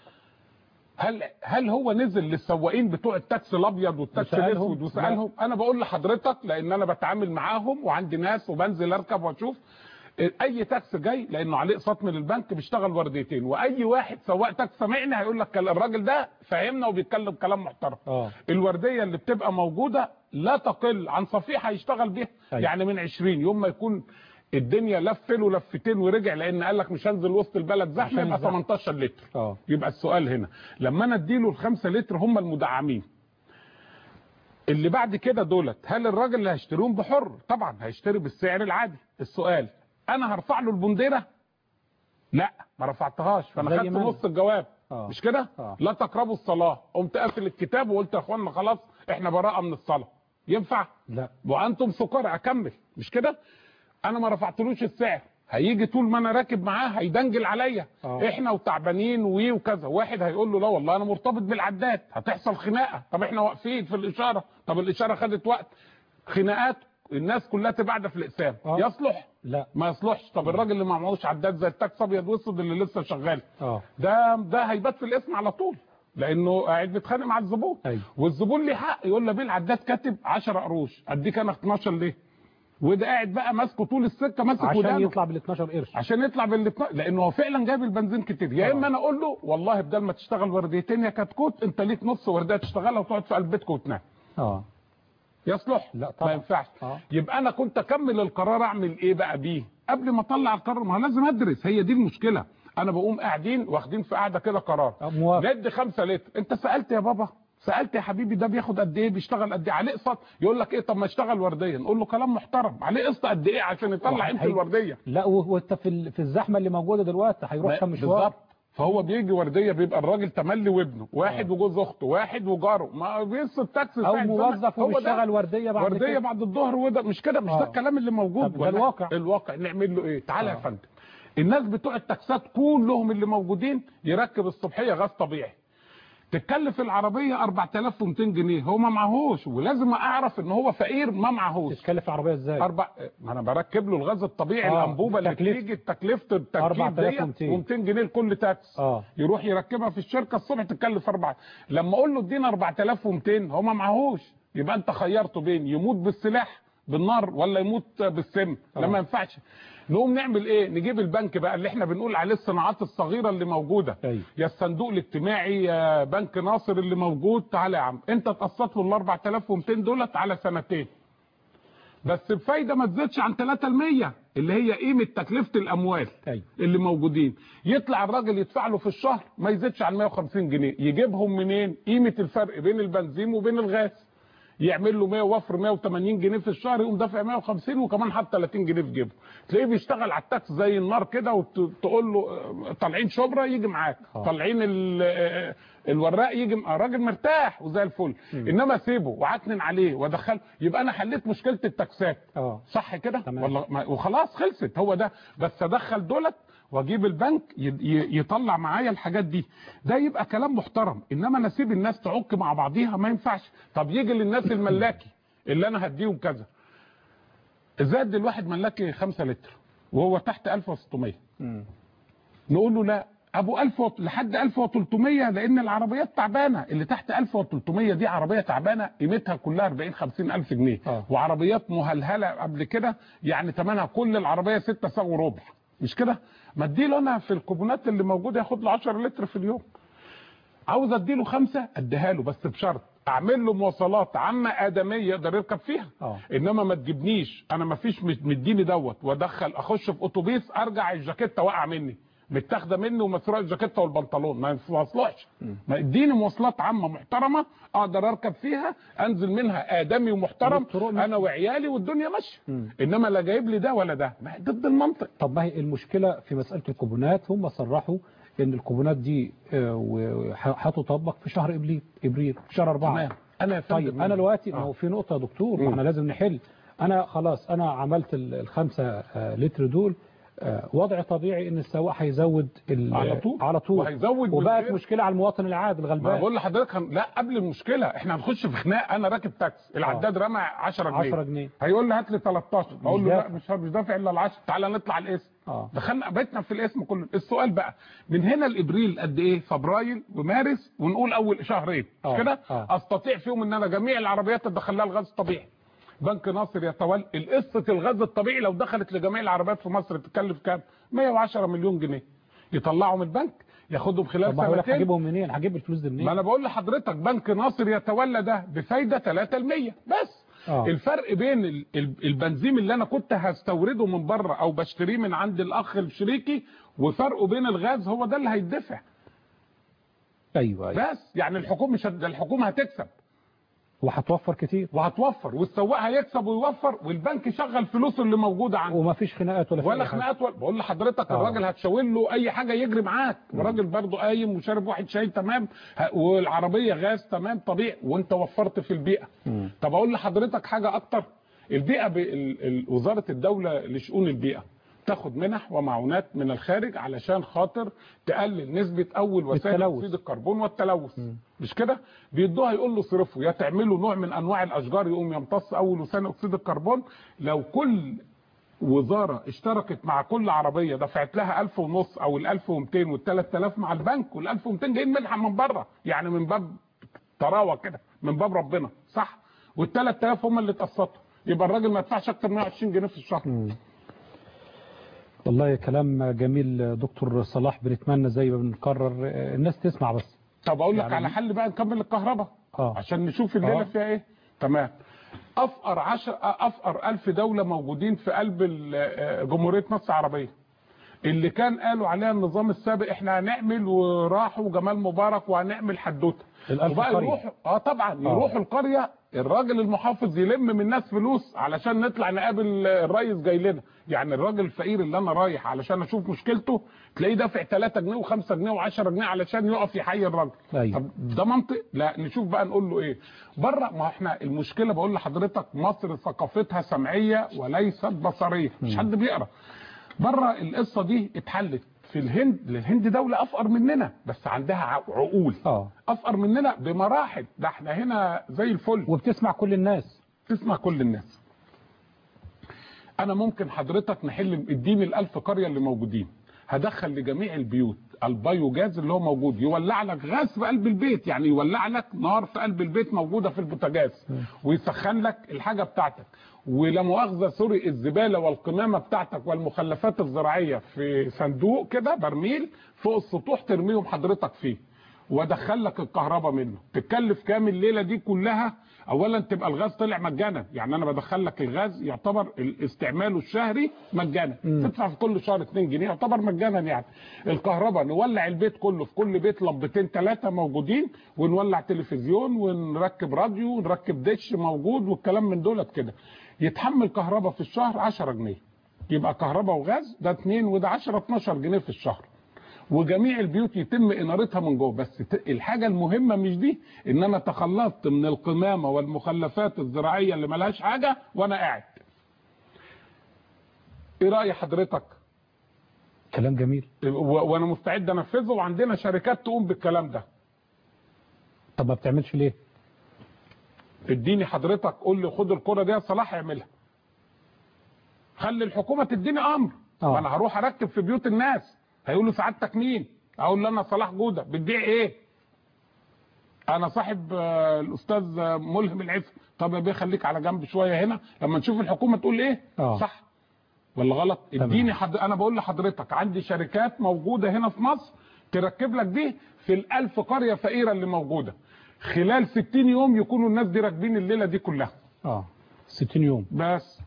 هل هل هو نزل للسواقين بتوع التاكسي الابيض والتاكسي وسألهم؟ الاسود وسالهم انا بقول لحضرتك لان انا بتعامل معاهم وعندي ناس وبنزل اركب واشوف اي تاكسي جاي لانه عليه اقساط من البنك بيشتغل ورديتين واي واحد سواق تاكسي سامعني هيقول لك الراجل ده فاهمنا وبيتكلم كلام محترم اه الورديه اللي بتبقى موجوده لا تقل عن صفيحه يشتغل بيها أيوة. يعني من 20 يوم ما يكون الدنيا لف له لفتين ورجع لان قال لك مش هنزل وسط البلد زحمه عشان يبقى الزحمة. 18 لتر اه يبقى السؤال هنا لما انا اديله الخمسة لتر هم المدعمين اللي بعد كده دولت هل الراجل اللي هيشتريهم بحر طبعا هيشتري بالسعر العادي السؤال انا هرفع له البنديره لا ما رفعتهاش فانا زي خدت ما أنا. نص الجواب آه. مش كده آه. لا تقربوا الصلاه قمت قافل الكتاب وقلت يا اخوانا خلاص احنا براءه من الصلاه ينفع لا وانتم سكارى اكمل مش كده انا ما رفعتلوش السعر هيجي طول ما انا راكب معاه هيدنجل عليا آه. احنا وتعبانين وي وكذا واحد هيقول له لا والله انا مرتبط بالعداد هتحصل خناقه طب احنا واقفين في الاشاره طب الاشاره خدت وقت خناقات الناس كلها تبقى قاعده في الاقسام آه. يصلح لا ما يصلحش طب الراجل اللي ما معهوش عداد زي التاكس ابيض واسود اللي لسه شغال اه ده ده هيبات في الاسم على طول لانه قاعد بيتخانق مع الزبون أيوة. والزبون ليه حق يقول له بيه العداد كاتب 10 قروش اديك انا 12 ليه وده قاعد بقى ماسكه طول السكه ماسك عشان ودانه يطلع بال 12 قرش عشان يطلع بال لانه هو فعلا جايب البنزين كتير يا آه. اما انا اقول له والله بدل ما تشتغل ورديتين يا كتكوت انت ليك نص ورديه تشتغلها وتقعد في قلب بيتك وتنام اه يصلح لا طبعا. ما ينفعش آه. يبقى انا كنت اكمل القرار اعمل ايه بقى بيه قبل ما اطلع القرار ما هو لازم ادرس هي دي المشكله انا بقوم قاعدين واخدين في قاعده كده قرار آه، موافق ندي 5 لتر انت سالت يا بابا سالت يا حبيبي ده بياخد قد ايه بيشتغل قد ايه عليه قسط يقول لك ايه طب ما يشتغل ورديه نقول له كلام محترم عليه قسط قد ايه عشان يطلع قيمه هي- الورديه لا و- وانت في ال- في الزحمه اللي موجوده دلوقتي هيروح كام مشوار بالظبط فهو بيجي ورديه بيبقى الراجل تملي وابنه واحد وجوز اخته واحد وجاره ما بيقص التاكسي او بتاع الزمن. موظف هو ده. وبيشتغل ورديه بعد ورديه كده. بعد الظهر وده مش كده مش آه. ده الكلام اللي موجود طب ده ولا- الواقع. الواقع نعمل له ايه تعالى يا آه. فندم الناس بتوع التاكسات كلهم اللي موجودين يركب الصبحيه غاز طبيعي تتكلف العربيه 4200 جنيه هو ما معهوش ولازم اعرف ان هو فقير ما معهوش تتكلف العربيه ازاي اربع ما انا بركب له الغاز الطبيعي آه، الانبوبه اللي تكلفة. بتيجي تكلفه التركيب 4200. ديت و200 جنيه لكل تاكس اه يروح يركبها في الشركه الصبح تكلف اربعه لما اقول له ادينا 4200 هو ما معهوش يبقى انت خيرته بين يموت بالسلاح بالنار ولا يموت بالسم آه. لا ما ينفعش نقوم نعمل ايه نجيب البنك بقى اللي احنا بنقول عليه الصناعات الصغيره اللي موجوده أيوة. يا الصندوق الاجتماعي يا بنك ناصر اللي موجود تعالى يا عم انت اتقسط له ال 4200 دولت على سنتين بس بفايده ما تزيدش عن 3% اللي هي قيمه تكلفه الاموال ايوه اللي موجودين يطلع الراجل يدفع له في الشهر ما يزيدش عن 150 جنيه يجيبهم منين قيمه الفرق بين البنزين وبين الغاز يعمل له 100 وفر 180 جنيه في الشهر يقوم دافع 150 وكمان حط 30 جنيه في جيبه تلاقيه بيشتغل على التاكس زي النار كده وتقول له آه، طالعين شبرا يجي معاك آه. طالعين ال- آه، الوراق يجي م- راجل مرتاح وزي الفل انما سيبه وعكنن عليه وادخله يبقى انا حليت مشكله التاكسات اه صح كده تمام. والله ما- وخلاص خلصت هو ده بس ادخل دولت واجيب البنك ي- ي- يطلع معايا الحاجات دي ده يبقى كلام محترم انما انا اسيب الناس تعك مع بعضيها ما ينفعش طب يجي للناس الملاكي اللي انا هديهم كذا زاد الواحد ملاكي 5 لتر وهو تحت 1600 مم. نقول له لا ابو 1000 وط- لحد 1300 لان العربيات تعبانه اللي تحت 1300 دي عربيه تعبانه قيمتها كلها 40 50 الف جنيه آه. وعربيات مهلهله قبل كده يعني ثمنها كل العربيه 6 ساغ وربع مش كده ما اديله انا في الكوبونات اللي موجوده ياخد له 10 لتر في اليوم عاوز اديله خمسه اديها له بس بشرط اعمل له مواصلات عامه ادميه يقدر يركب فيها اه انما ما تجيبنيش انا ما فيش مديني دوت وادخل اخش في اتوبيس ارجع الجاكيته واقعه مني متاخده مني ومسروقه الجاكيته والبنطلون ما يصلحش ما اديني مواصلات عامه محترمه اقدر اركب فيها انزل منها ادمي ومحترم والطرق انا وعيالي والدنيا ماشيه مم. انما لا جايب لي ده ولا ده ما هي ضد المنطق طب ما هي المشكله في مساله الكوبونات هم صرحوا ان الكوبونات دي آه، و- ح- هتطبق في شهر ابريل ابريل في شهر اربعه تمام انا يا فندم طيب انا دلوقتي ما آه. هو في نقطه يا دكتور مم. ما احنا لازم نحل انا خلاص انا عملت ال- الخمسة آه، لتر دول آه، وضع طبيعي ان السواق هيزود ال- على طول. على طول وهيزود من وبقت غير- مشكله على المواطن العادي ما الغلبان بقول لحضرتك هن... لا قبل المشكله احنا هنخش في خناق انا راكب تاكس العداد رمى 10 جنيه 10 جنيه هيقول لي هات لي 13 اقول له لا دافع. مش مش دافع الا ال 10 تعالى نطلع الاسم اه دخلنا بيتنا في الاسم كله السؤال بقى من هنا لابريل قد ايه فبراير ومارس ونقول اول شهرين آه، مش كده آه. استطيع فيهم ان انا جميع العربيات ادخل لها الغاز الطبيعي بنك ناصر يتولى قصه الغاز الطبيعي لو دخلت لجميع العربيات في مصر تكلف كام 110 مليون جنيه يطلعوا من البنك ياخدهم خلال طب ما هقول لك سنتين هجيبهم منين هجيب الفلوس دي ما منين انا بقول لحضرتك بنك ناصر يتولى ده بفايده 3% بس آه. الفرق بين ال- ال- البنزين اللي انا كنت هستورده من بره او بشتريه من عند الاخ الشريكي وفرقه بين الغاز هو ده اللي هيدفع ايوه ايوه بس يعني الحكومه مش هت- الحكومه هتكسب وهتوفر كتير وهتوفر والسواق هيكسب ويوفر والبنك يشغل فلوسه اللي موجوده عنده ومفيش خناقات ولا في ولا أي حاجة. خناقات ولا بقول لحضرتك آه. الراجل هتشاور له اي حاجه يجري معاك الراجل برضه قايم وشارب واحد شاي تمام ه- والعربيه غاز تمام طبيعي وانت وفرت في البيئه مم. طب اقول لحضرتك حاجه اكتر البيئه ب... ال... ال... وزاره الدوله لشؤون البيئه تاخد منح ومعونات من الخارج علشان خاطر تقلل نسبه اول وسائل التلوث. اكسيد الكربون والتلوث مش كده بيدوها يقول له صرفوا يا تعملوا نوع من انواع الاشجار يقوم يمتص اول وثاني اكسيد الكربون لو كل وزاره اشتركت مع كل عربيه دفعت لها 1000 ونص او ال 1200 وال 3000 مع البنك وال 1200 جايين منحه من بره يعني من باب طراوه كده من باب ربنا صح وال 3000 هم اللي اتقسطوا يبقى الراجل ما يدفعش اكتر من 120 جنيه في الشهر والله كلام جميل دكتور صلاح بنتمنى زي ما بنكرر آه، الناس تسمع بس طب اقول لك يعني- على حل بقى نكمل الكهرباء اه عشان نشوف الليله آه. فيها ايه تمام افقر عشر افقر ألف دولة موجودين في قلب ال- آه، جمهورية مصر العربية اللي كان قالوا عليها النظام السابق احنا هنعمل وراحوا جمال مبارك وهنعمل حدوته الألف وبقى قرية. يروحوا اه طبعا يروحوا القريه الراجل المحافظ يلم من الناس فلوس علشان نطلع نقابل الريس جاي لنا يعني الراجل الفقير اللي انا رايح علشان اشوف مشكلته تلاقيه دافع 3 جنيه و5 جنيه و10 جنيه علشان يقف يحيي الراجل أيوة. طب ده منطق لا نشوف بقى نقول له ايه بره ما احنا المشكله بقول لحضرتك مصر ثقافتها سمعيه وليست بصريه مش حد بيقرا بره القصه دي اتحلت في الهند الهند دوله افقر مننا بس عندها ع- عقول اه افقر مننا بمراحل ده احنا هنا زي الفل وبتسمع كل الناس تسمع كل الناس انا ممكن حضرتك نحل اديني الالف قريه اللي موجودين هدخل لجميع البيوت البايوجاز اللي هو موجود يولع لك غاز في قلب البيت يعني يولع لك نار في قلب البيت موجوده في البوتاجاز ويسخن لك الحاجه بتاعتك ولا مؤاخذه سوري الزباله والقمامه بتاعتك والمخلفات الزراعيه في صندوق كده برميل فوق السطوح ترميهم حضرتك فيه وادخل لك الكهرباء منه تتكلف كام الليله دي كلها اولا تبقى الغاز طلع مجانا يعني انا بدخل لك الغاز يعتبر استعماله الشهري مجانا تدفع في كل شهر 2 جنيه يعتبر مجانا يعني الكهرباء نولع البيت كله في كل بيت لمبتين ثلاثه موجودين ونولع تلفزيون ونركب راديو ونركب دش موجود والكلام من دولت كده يتحمل كهرباء في الشهر 10 جنيه يبقى كهرباء وغاز ده 2 وده 10 12 جنيه في الشهر وجميع البيوت يتم انارتها من جوه بس ت- الحاجه المهمه مش دي ان انا تخلصت من القمامه والمخلفات الزراعيه اللي ملهاش حاجه وانا قاعد ايه راي حضرتك كلام جميل و- وانا مستعد انفذه وعندنا شركات تقوم بالكلام ده طب ما بتعملش ليه اديني حضرتك قول لي خد الكره دي يا صلاح اعملها خلي الحكومه تديني امر آه. ما انا هروح اركب في بيوت الناس هيقولوا سعادتك مين اقول له انا صلاح جوده بتبيع ايه انا صاحب آه، الاستاذ آه، ملهم العفر طب يا بيه خليك على جنب شويه هنا لما نشوف الحكومه تقول ايه آه. صح ولا غلط تمام. اديني حد انا بقول لحضرتك عندي شركات موجوده هنا في مصر تركب لك دي في الألف قريه فقيره اللي موجوده خلال 60 يوم يكونوا الناس دي راكبين الليله دي كلها اه 60 يوم بس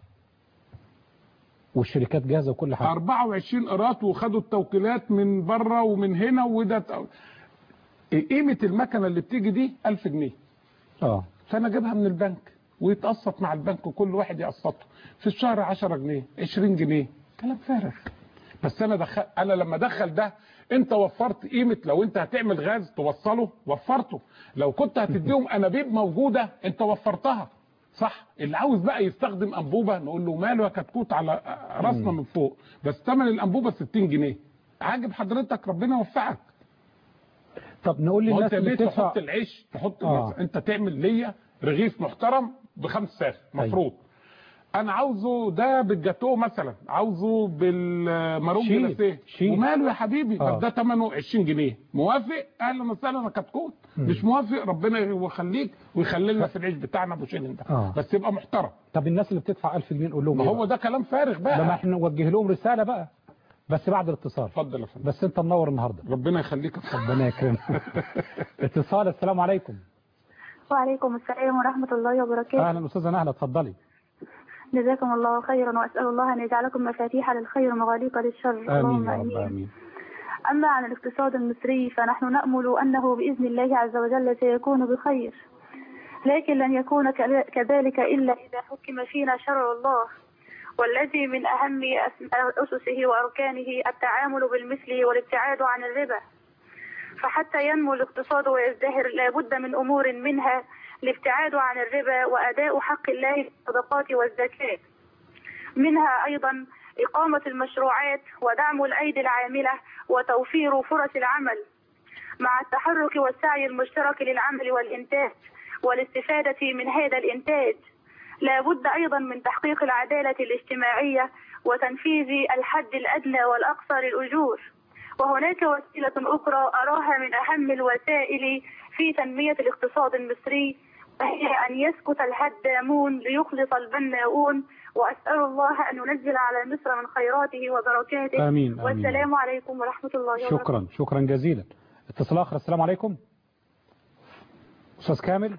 والشركات جاهزه وكل حاجه 24 قيراط وخدوا التوكيلات من بره ومن هنا وده ت- قيمه المكنه اللي بتيجي دي 1000 جنيه اه فانا اجيبها من البنك ويتقسط مع البنك وكل واحد يقسطه في الشهر 10 جنيه 20 جنيه كلام فارغ بس انا دخل انا لما ادخل ده انت وفرت قيمه لو انت هتعمل غاز توصله وفرته لو كنت هتديهم انابيب موجوده انت وفرتها صح اللي عاوز بقى يستخدم انبوبه نقول له ماله يا كتكوت على راسنا من فوق بس ثمن الانبوبه 60 جنيه عاجب حضرتك ربنا يوفقك طب نقول ما هو للناس انت اللي ليه بتدفع تحط العيش تحط آه. مثلا انت تعمل ليا رغيف محترم بخمس ساغ مفروض انا عاوزه ده بالجاتوه مثلا عاوزه بالمارون شيل، جلاسيه شيل. وماله يا حبيبي آه. بس ده ثمنه 20 جنيه موافق اهلا وسهلا انا كتكوت مش موافق ربنا يخليك ويخلي لنا في العيش بتاعنا ابو شيلين ده آه. بس يبقى محترم طب الناس اللي بتدفع 1000 جنيه نقول لهم ما إيه هو بقى؟ ده كلام فارغ ده ما بقى احنا نوجه لهم رساله بقى بس بعد الاتصال اتفضل يا فندم بس انت منور النهارده ربنا يخليك يا فندم. ربنا يكرمك اتصال السلام عليكم وعليكم السلام ورحمة الله وبركاته اهلا استاذه نهله اتفضلي جزاكم الله خيرا وأسأل الله أن يجعلكم مفاتيح للخير ومغاليق للشر امين اللهم يا رب امين أما عن الاقتصاد المصري فنحن نأمل أنه بإذن الله عز وجل سيكون بخير لكن لن يكون كل- كذلك إلا إذا حكم فينا شرع الله والذي من أهم أس- أسسه وأركانه التعامل بالمثل والابتعاد عن الربا فحتى ينمو الاقتصاد ويزدهر لابد من أمور منها الابتعاد عن الربا وأداء حق الله في الصدقات والزكاة منها أيضا إقامة المشروعات ودعم الأيدي العاملة وتوفير فرص العمل مع التحرك والسعي المشترك للعمل والإنتاج والاستفادة من هذا الإنتاج لا بد أيضا من تحقيق العدالة الاجتماعية وتنفيذ الحد الأدنى والأقصى للأجور وهناك وسيلة أخرى أراها من أهم الوسائل في تنمية الاقتصاد المصري وهي أن يسكت الهدامون ليخلص البناؤون وأسأل الله أن ينزل على مصر من خيراته وبركاته آمين، آمين. والسلام عليكم ورحمة الله وبركاته شكرا شكرا جزيلا اتصال آخر السلام عليكم أستاذ كامل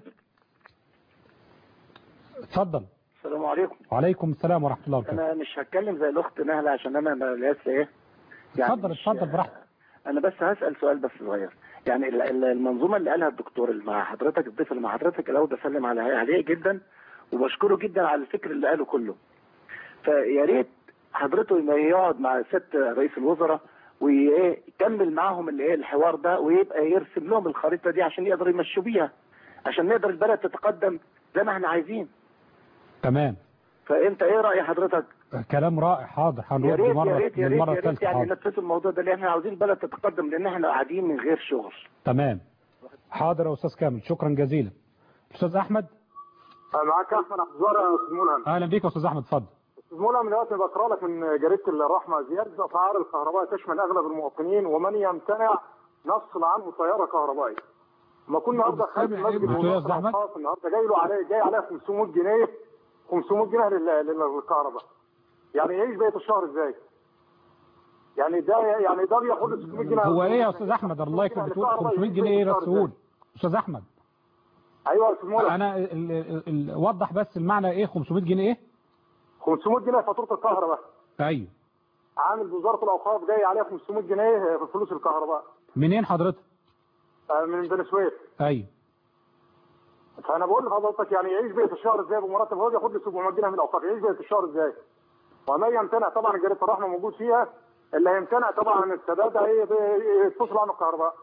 اتفضل السلام عليكم وعليكم السلام ورحمة الله وبركاته انا مش هتكلم زي الاخت نهله عشان انا ما لسه ايه اتفضل مش- اتفضل براحتك انا بس هسال سؤال بس صغير يعني ال- ال- المنظومه اللي قالها الدكتور اللي مع حضرتك الضيف اللي مع حضرتك الاول بسلم على عليه جدا وبشكره جدا على الفكر اللي قاله كله فيا ريت حضرته ما يقعد مع ست رئيس الوزراء ويكمل معاهم اللي ايه الحوار ده ويبقى يرسم لهم الخريطه دي عشان يقدروا يمشوا بيها عشان نقدر البلد تتقدم زي ما احنا عايزين تمام فانت ايه راي حضرتك كلام رائع حاضر يا هنرد ريت يا مرة ريت يا ريت للمرة يا ريت الثالثة يعني حاضر نفذوا الموضوع ده لان احنا عاوزين البلد تتقدم لان احنا قاعدين من غير شغل تمام حاضر يا أستاذ كامل شكرا جزيلا أستاذ أحمد معاك احمد عبد الزهر يا استاذ ملهم أهلا بيك يا أستاذ أحمد اتفضل استاذ ملهم دلوقتي بقرا لك من جريده الرحمه زياده اسعار الكهرباء تشمل اغلب المواطنين ومن يمتنع نفصل عنه سياره كهربائيه ما كنا النهارده خارج سامع إيه مسجد بتقول يا أستاذ المنصة أحمد؟ الخاص النهارده جاي له عليه جاي عليه 500 جنيه 500 جنيه لل- لل- للكهرباء يعني يعيش بقيه الشهر ازاي؟ يعني ده يعني ده بياخد له 600 جنيه هو إيه يا أستاذ أحمد الله يكرمك بتقول 500 جنيه إيه بس قول أستاذ أحمد ايوه يا استاذ ملهم أنا ال ال ال وضح بس المعنى إيه 500 جنيه إيه 500 جنيه فاتوره الكهرباء أيوه عامل بوزاره الاوقاف جاي عليه 500 جنيه في فلوس الكهرباء منين حضرتك آه، من بني سويف أيوه فانا بقول لحضرتك يعني يعيش بقيه الشهر ازاي بمرتب هو بياخد له 700 جنيه من الاوقاف يعيش بقيه الشهر ازاي؟ وما يمتنع طبعا جريده الرحمه موجود فيها اللي هيمتنع طبعا عن السداد هي يتصل عنه الكهرباء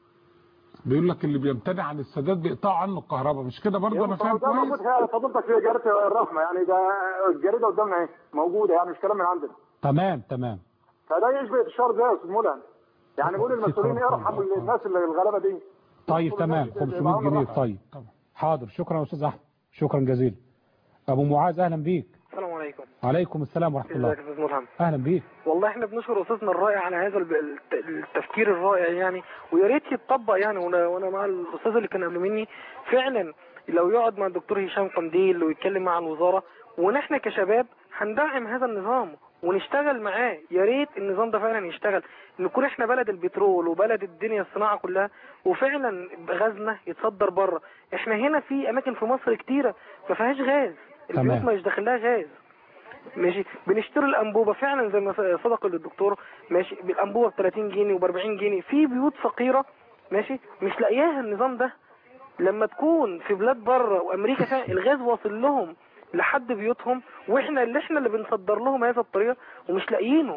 بيقول لك اللي بيمتنع عن السداد بيقطعوا عنه الكهرباء مش كده برضه انا فاهم ده موجود كويس فيها فضلتك في جريده الرحمه يعني ده الجريده قدامنا اهي موجوده يعني مش كلام من عندنا تمام تمام فده يعيش بقيه الشهر ازاي يا استاذ ملهم؟ يعني بقول المسؤولين ارحموا الناس اللي الغلابه دي طيب تمام 500 جنيه طيب حاضر شكرا يا أستاذ أحمد شكرا جزيلا أبو معاذ أهلا بيك السلام عليكم عليكم السلام ورحمة الله ازيك يا استاذ ملهم أهلا بيك والله احنا بنشكر استاذنا الرائع على هذا الب- الت- التفكير الرائع يعني ويا ريت يتطبق يعني وانا وانا مع الاستاذ اللي كان قبل مني فعلا لو يقعد مع الدكتور هشام قنديل ويتكلم مع الوزاره ونحن كشباب هندعم هذا النظام ونشتغل معاه يا ريت النظام ده فعلا يشتغل نكون احنا بلد البترول وبلد الدنيا الصناعه كلها وفعلا غازنا يتصدر بره احنا هنا في اماكن في مصر كتيره ما فيهاش غاز البيوت تمام. ما داخلها غاز ماشي بنشتري الانبوبه فعلا زي ما صدق الدكتور ماشي بالانبوبه ب 30 جنيه وب 40 جنيه في بيوت فقيره ماشي مش لاقياها النظام ده لما تكون في بلاد بره وامريكا فيها الغاز واصل لهم لحد بيوتهم واحنا اللي احنا اللي بنصدر لهم هذا الطريقه ومش لاقيينه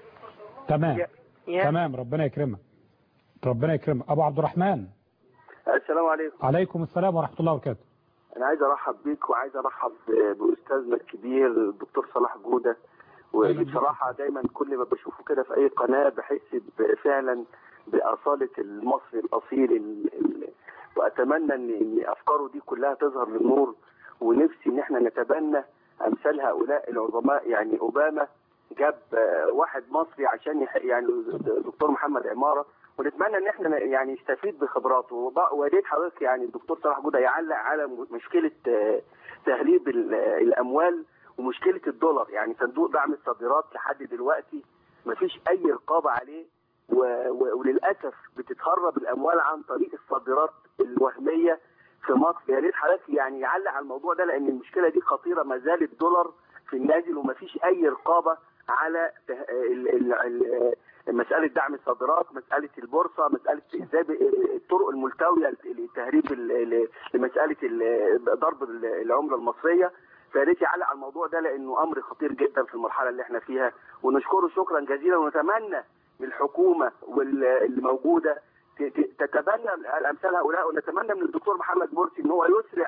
تمام يا- يا- تمام ربنا يكرمك ربنا يكرمك أبو عبد الرحمن السلام عليكم عليكم السلام ورحمة الله وبركاته انا عايز ارحب بيك وعايز ارحب باستاذنا الكبير الدكتور صلاح جوده وبصراحه دايما كل ما بشوفه كده في اي قناه بحس ب- فعلا باصاله المصري الاصيل ال- ال- واتمنى ان ان افكاره دي كلها تظهر للنور ونفسي ان احنا نتبنى امثال هؤلاء العظماء يعني اوباما جاب آه، واحد مصري عشان يح- يعني الدكتور محمد عماره ونتمنى ان احنا يعني نستفيد بخبراته وب- ويا ريت حضرتك يعني الدكتور صلاح جوده يعلق على م- مشكله آه، تهريب ال- آه، الاموال ومشكله الدولار يعني صندوق دعم الصادرات لحد دلوقتي ما فيش اي رقابه عليه و- و- وللاسف بتتهرب الاموال عن طريق الصادرات الوهميه في مصر يا ريت حضرتك يعني يعلق على الموضوع ده لان المشكله دي خطيره ما زال الدولار في النازل وما فيش اي رقابه على ته- ال- ال- ال- مساله دعم الصادرات مساله البورصه مساله ازاي ب- الطرق الملتويه لتهريب ال- ال- لمساله ال- ضرب ال- العمله المصريه فيا ريت يعلق على الموضوع ده لانه امر خطير جدا في المرحله اللي احنا فيها ونشكره شكرا جزيلا ونتمنى من الحكومه واللي موجوده ت- ت- تتبنى الامثال هؤلاء ونتمنى من الدكتور محمد مرسي ان هو يسرع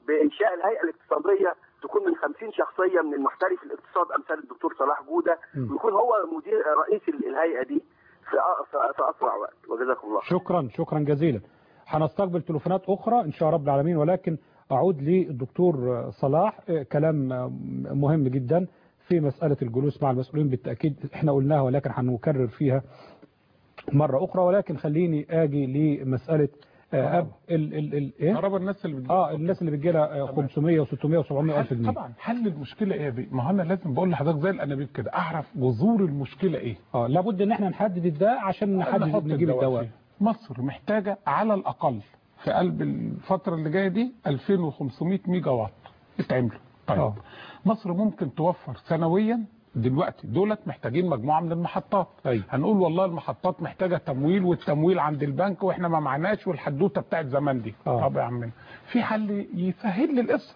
بانشاء الهيئه الاقتصاديه تكون من 50 شخصيه من المحترف الاقتصاد امثال الدكتور صلاح جوده م. ويكون هو مدير رئيس الهيئه دي في أ- في في اسرع وقت وجزاكم الله خير. شكرا شكرا جزيلا هنستقبل تليفونات أخرى إن شاء رب العالمين ولكن أعود للدكتور صلاح آه، كلام آه، مهم جدا في مسألة الجلوس مع المسؤولين بالتأكيد احنا قلناها ولكن هنكرر فيها مرة أخرى ولكن خليني آجي لمسألة آه، أب ال ال ال إيه؟ كهرباء الناس اللي بتجيب اه الناس اللي بتجي لها 500 و600 و700 ألف حل- جنيه طبعا حل المشكله ايه يا بيه؟ ما هو انا لازم بقول لحضرتك زي الانابيب كده اعرف جذور المشكله ايه اه لابد ان احنا نحدد الداء عشان نحط نحدد نجيب الدواء فيه. مصر محتاجه على الاقل في قلب الفتره اللي جايه دي 2500 ميجا واط يتعملوا طيب آه. مصر ممكن توفر سنويا دلوقتي دولت محتاجين مجموعه من المحطات أيوة. هنقول والله المحطات محتاجه تمويل والتمويل عند البنك واحنا ما معناش والحدوته بتاعت زمان دي آه. طب يا عمنا في حل يسهل لي القصه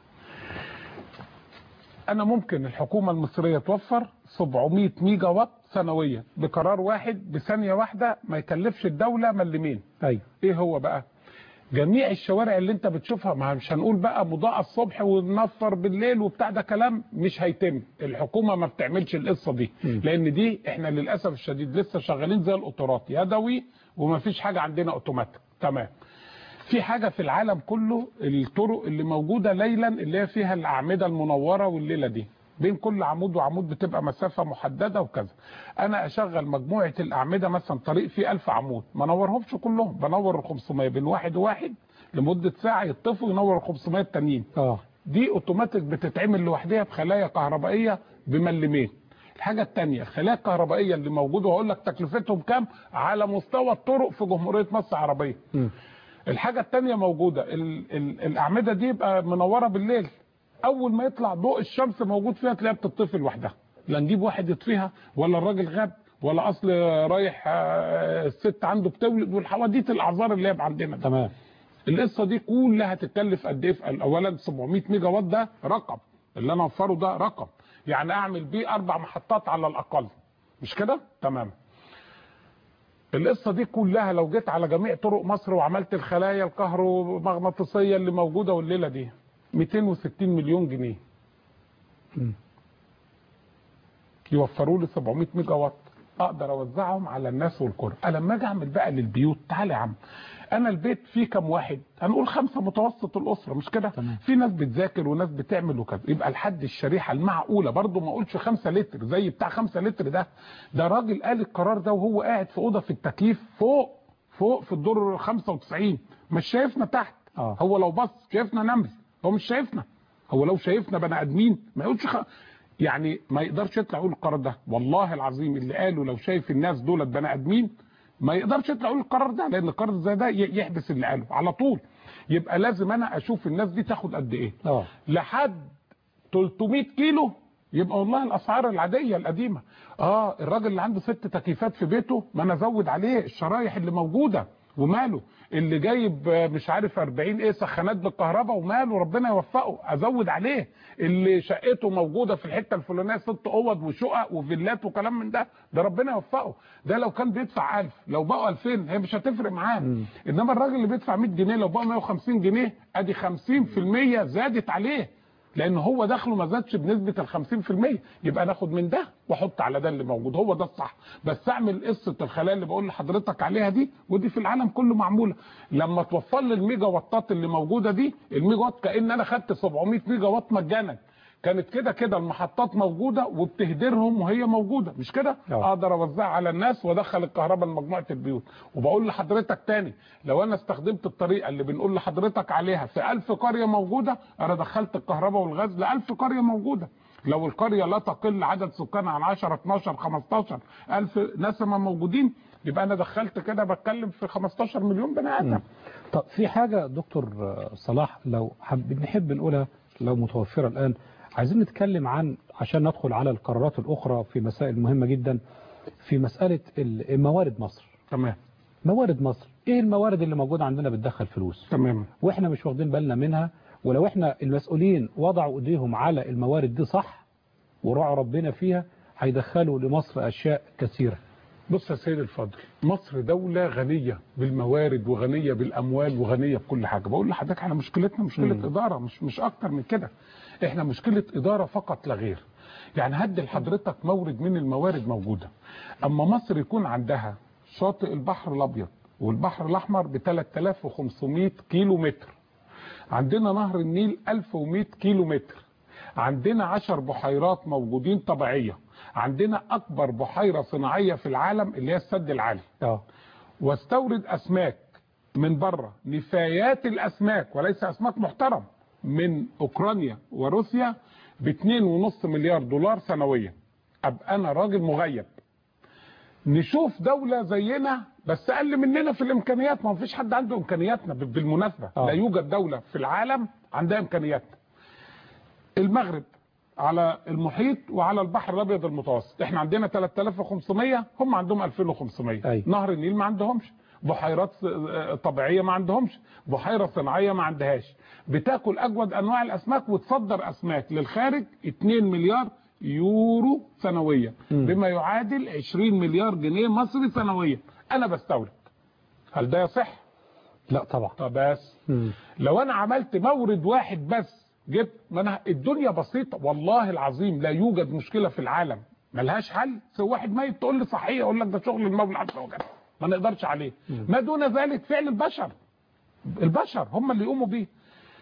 انا ممكن الحكومه المصريه توفر 700 ميجا واط سنويا بقرار واحد بثانيه واحده ما يكلفش الدوله ملمين ايوه ايه هو بقى جميع الشوارع اللي انت بتشوفها ما مش هنقول بقى مضاءة الصبح وننفر بالليل وبتاع ده كلام مش هيتم الحكومة ما بتعملش القصة دي مم. لان دي احنا للأسف الشديد لسه شغالين زي القطارات يدوي وما فيش حاجة عندنا اوتوماتيك تمام في حاجة في العالم كله الطرق اللي موجودة ليلا اللي هي فيها الأعمدة المنورة والليلة دي بين كل عمود وعمود بتبقى مسافة محددة وكذا أنا أشغل مجموعة الأعمدة مثلا طريق فيه 1000 عمود ما نورهمش كلهم بنور ال 500 بين واحد وواحد لمدة ساعة يطفوا ينور ال 500 التانيين اه دي اوتوماتيك بتتعمل لوحدها بخلايا كهربائيه بملمين الحاجه الثانيه الخلايا الكهربائيه اللي موجوده وهقول لك تكلفتهم كام على مستوى الطرق في جمهوريه مصر العربيه مم. الحاجه الثانيه موجوده ال ال الاعمده دي يبقى منوره بالليل اول ما يطلع ضوء الشمس موجود فيها تلاقيها بتطفي لوحدها لا نجيب واحد يطفيها ولا الراجل غاب ولا اصل رايح آه، الست عنده بتولد والحواديت الاعذار اللي هي عندنا ده. تمام القصه دي كلها هتتكلف قد ايه في- اولا 700 ميجا وات ده رقم اللي انا اوفره ده رقم يعني اعمل بيه اربع محطات على الاقل مش كده تمام القصه دي كلها لو جيت على جميع طرق مصر وعملت الخلايا الكهرومغناطيسيه اللي موجوده والليله دي 260 مليون جنيه مم. يوفروا لي 700 ميجا وات اقدر اوزعهم على الناس والقرى أنا لما اجي اعمل بقى للبيوت تعالى يا عم انا البيت فيه كام واحد هنقول خمسه متوسط الاسره مش كده تمام. في ناس بتذاكر وناس بتعمل وكذا يبقى الحد الشريحه المعقوله برضه ما اقولش 5 لتر زي بتاع 5 لتر ده ده راجل قال القرار ده وهو قاعد في اوضه في التكييف فوق فوق في الدور 95 مش شايفنا تحت آه. هو لو بص شايفنا نمل هو مش شايفنا هو لو شايفنا بني ادمين ما يقولش خ... يعني ما يقدرش يطلع يقول القرار ده والله العظيم اللي قالوا لو شايف الناس دولت بني ادمين ما يقدرش يطلع يقول القرار ده لان القرار زي ده ي- يحبس اللي قاله على طول يبقى لازم انا اشوف الناس دي تاخد قد ايه اه لحد 300 كيلو يبقى والله الاسعار العاديه القديمه اه الراجل اللي عنده ست تكييفات في بيته ما انا ازود عليه الشرايح اللي موجوده وماله اللي جايب آه، مش عارف 40 ايه سخانات بالكهرباء وماله ربنا يوفقه ازود عليه اللي شقته موجوده في الحته الفلانيه ست اوض وشقق وفيلات وكلام من ده ده ربنا يوفقه ده لو كان بيدفع 1000 لو بقوا 2000 هي مش هتفرق معاه انما الراجل اللي بيدفع 100 جنيه لو بقى 150 جنيه ادي 50% زادت عليه لان هو دخله ما زادش بنسبه ال 50% يبقى ناخد من ده واحط على ده اللي موجود هو ده الصح بس اعمل قصه الخلايا اللي بقول لحضرتك عليها دي ودي في العالم كله معموله لما توفر لي الميجا واتات اللي موجوده دي الميجا وات كان انا خدت 700 ميجا وات مجانا كانت كده كده المحطات موجوده وبتهدرهم وهي موجوده مش كده آه. اقدر اوزعها على الناس وادخل الكهرباء لمجموعه البيوت وبقول لحضرتك تاني لو انا استخدمت الطريقه اللي بنقول لحضرتك عليها في 1000 قريه موجوده انا دخلت الكهرباء والغاز ل 1000 قريه موجوده لو القريه لا تقل عدد سكانها عن 10 12 15 الف نسمه موجودين يبقى انا دخلت كده بتكلم في 15 مليون بني ادم طب في حاجة دكتور صلاح لو حب نحب نقولها لو متوفرة الآن عايزين نتكلم عن عشان ندخل على القرارات الأخرى في مسائل مهمة جدا في مسألة ال- موارد مصر تمام موارد مصر ايه الموارد اللي موجودة عندنا بتدخل فلوس تمام واحنا مش واخدين بالنا منها ولو احنا المسؤولين وضعوا ايديهم على الموارد دي صح ورعوا ربنا فيها هيدخلوا لمصر اشياء كثيرة بص يا سيد الفاضل مصر دولة غنية بالموارد وغنية بالأموال وغنية بكل حاجة بقول لحضرتك احنا مشكلتنا مشكلة مم. إدارة مش مش أكتر من كده احنا مشكلة إدارة فقط لا غير يعني هدي لحضرتك مورد من الموارد موجودة أما مصر يكون عندها شاطئ البحر الأبيض والبحر الأحمر ب 3500 كيلو متر عندنا نهر النيل 1100 كيلو متر عندنا 10 بحيرات موجودين طبيعية عندنا أكبر بحيرة صناعية في العالم اللي هي السد العالي اه واستورد أسماك من بره نفايات الأسماك وليس أسماك محترم من أوكرانيا وروسيا ب 2.5 مليار دولار سنويا أبقى أنا راجل مغيب نشوف دولة زينا بس أقل مننا في الإمكانيات ما فيش حد عنده إمكانياتنا بالمناسبة آه. لا يوجد دولة في العالم عندها إمكانياتنا المغرب على المحيط وعلى البحر الابيض المتوسط احنا عندنا 3500 هم عندهم 2500 أي. نهر النيل ما عندهمش بحيرات آه، طبيعيه ما عندهمش بحيره صناعيه ما عندهاش بتاكل اجود انواع الاسماك وتصدر اسماك للخارج 2 مليار يورو سنويا مم. بما يعادل 20 مليار جنيه مصري سنويا انا بستورد هل ده يصح لا طبعا طب بس مم. لو انا عملت مورد واحد بس جبت ما انا الدنيا بسيطه والله العظيم لا يوجد مشكله في العالم ملهاش حل سوى واحد ميت تقول لي صحيح اقول لك ده شغل المولى عز وجل ما نقدرش عليه ما دون ذلك فعل البشر البشر هم اللي يقوموا بيه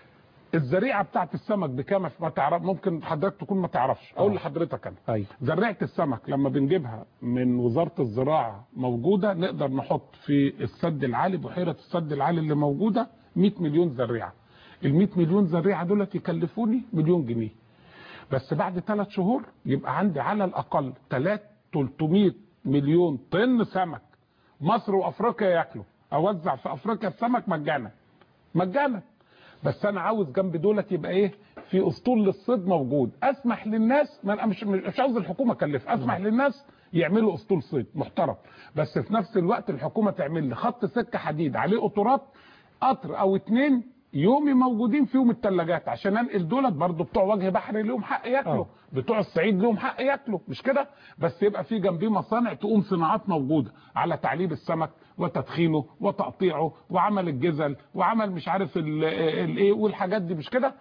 الزريعه بتاعت السمك بكام ما تعرف ممكن حضرتك تكون ما تعرفش اقول آه. لحضرتك انا ايوه زريعه السمك لما بنجيبها من وزاره الزراعه موجوده نقدر نحط في السد العالي بحيره السد العالي اللي موجوده 100 مليون زريعه ال 100 مليون زريعه دولت يكلفوني مليون جنيه بس بعد ثلاث شهور يبقى عندي على الاقل 3 300 مليون طن سمك مصر وافريقيا ياكلوا اوزع في افريقيا السمك مجانا مجانا بس انا عاوز جنب دولت يبقى ايه في اسطول للصيد موجود اسمح للناس ما انا مش مش عاوز الحكومه اكلف اسمح للناس يعملوا اسطول صيد محترم بس في نفس الوقت الحكومه تعمل لي خط سكه حديد عليه قطورات قطر او اتنين يومي موجودين فيهم الثلاجات عشان انقل دولت برضو بتوع وجه بحري ليهم حق ياكلوا آه. بتوع الصعيد ليهم حق ياكلوا مش كده بس يبقى في جنبيه مصانع تقوم صناعات موجوده على تعليب السمك وتدخينه وتقطيعه وعمل الجزل وعمل مش عارف ال- الايه والحاجات دي مش كده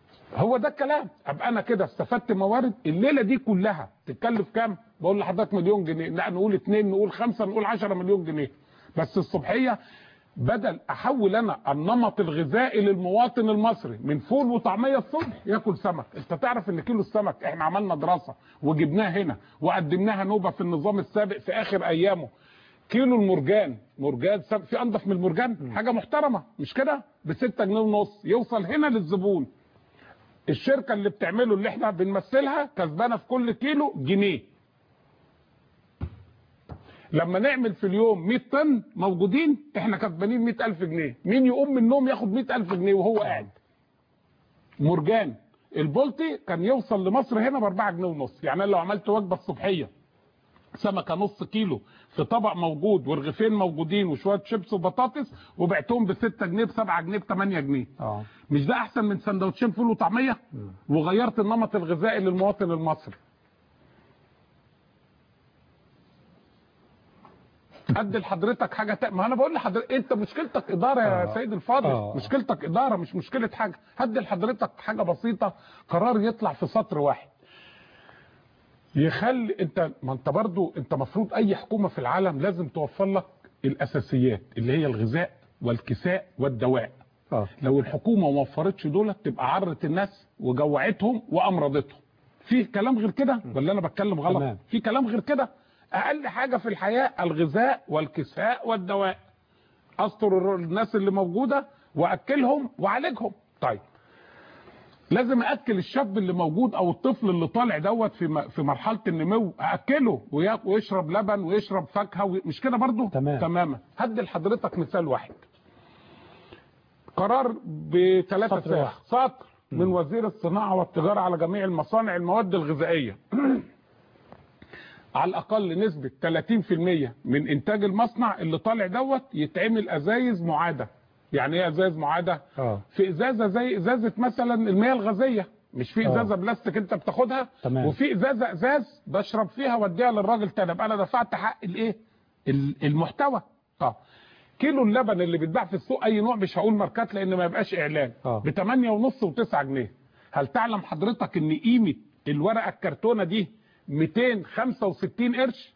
هو ده الكلام ابقى انا كده استفدت موارد الليله دي كلها تتكلف كام بقول لحضرتك مليون جنيه لا نقول اتنين نقول خمسة نقول عشرة مليون جنيه بس الصبحيه بدل احول انا النمط الغذائي للمواطن المصري من فول وطعميه الصبح ياكل سمك انت تعرف ان كيلو السمك احنا عملنا دراسه وجبناه هنا وقدمناها نوبه في النظام السابق في اخر ايامه كيلو المرجان مرجان سم... في انضف من المرجان حاجه محترمه مش كده ب 6 جنيه ونص يوصل هنا للزبون الشركه اللي بتعمله اللي احنا بنمثلها كسبانه في كل كيلو جنيه لما نعمل في اليوم 100 طن موجودين احنا كسبانين 100000 جنيه مين يقوم من النوم ياخد 100000 جنيه وهو قاعد مرجان البولتي كان يوصل لمصر هنا ب 4 جنيه ونص يعني انا لو عملت وجبه الصبحيه سمكه نص كيلو في طبق موجود ورغيفين موجودين وشويه شيبس وبطاطس وبعتهم ب 6 جنيه ب 7 جنيه ب 8 جنيه اه مش ده احسن من سندوتشين فول وطعميه وغيرت النمط الغذائي للمواطن المصري ادي لحضرتك حاجه تا... ما انا بقول لحضرتك انت مشكلتك اداره يا آه. سيد الفاضل آه. مشكلتك اداره مش مشكله حاجه هدي لحضرتك حاجه بسيطه قرار يطلع في سطر واحد يخلي انت ما انت برضو انت مفروض اي حكومه في العالم لازم توفر لك الاساسيات اللي هي الغذاء والكساء والدواء اه لو الحكومه ما وفرتش دول تبقى عرت الناس وجوعتهم وامرضتهم في كلام غير كده ولا انا بتكلم غلط تمام. في كلام غير كده اقل حاجه في الحياه الغذاء والكساء والدواء استر الر- الناس اللي موجوده واكلهم واعالجهم طيب لازم اكل الشاب اللي موجود او الطفل اللي طالع دوت في م- في مرحله النمو اكله ويا- ويشرب لبن ويشرب فاكهه وي- مش كده برضو تمام. تماما هدي لحضرتك مثال واحد قرار بثلاثة سطر ساعة واحد. سطر من وزير الصناعة والتجارة على جميع المصانع المواد الغذائية على الأقل نسبة 30% من إنتاج المصنع اللي طالع دوت يتعمل أزايز معادة يعني إيه أزايز معادة؟ اه في إزازة زي إزازة مثلا المياه الغازية مش في آه. إزازة بلاستيك أنت بتاخدها تمام. وفي إزازة إزاز بشرب فيها وأديها للراجل تاني أبقى أنا دفعت حق الإيه؟ ال- المحتوى اه كيلو اللبن اللي بيتباع في السوق اي نوع مش هقول ماركات لان ما يبقاش اعلان آه. ب 8 ونص و9 جنيه هل تعلم حضرتك ان قيمه الورقه الكرتونه دي 265 قرش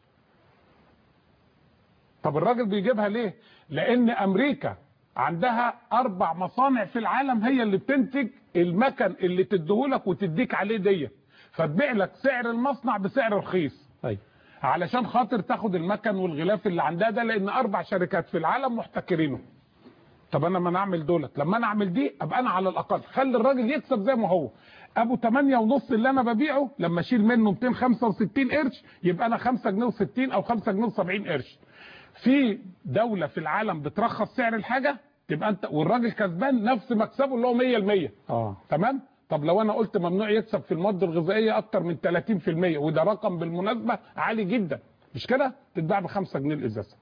طب الراجل بيجيبها ليه لان امريكا عندها اربع مصانع في العالم هي اللي بتنتج المكن اللي تديهولك وتديك عليه دي فتبيع لك سعر المصنع بسعر رخيص ايوه علشان خاطر تاخد المكن والغلاف اللي عندها ده لان اربع شركات في العالم محتكرينه طب انا ما انا اعمل دولت لما انا اعمل دي ابقى انا على الاقل خلي الراجل يكسب زي ما هو ابو 8 ونص اللي انا ببيعه لما اشيل منه 265 قرش يبقى انا 5 جنيه و60 او 5 جنيه و70 قرش في دولة في العالم بترخص سعر الحاجة تبقى انت والراجل كسبان نفس مكسبه اللي هو 100% اه تمام طب لو انا قلت ممنوع يكسب في المواد الغذائيه اكتر من 30% وده رقم بالمناسبه عالي جدا مش كده تتباع ب 5 جنيه الازازه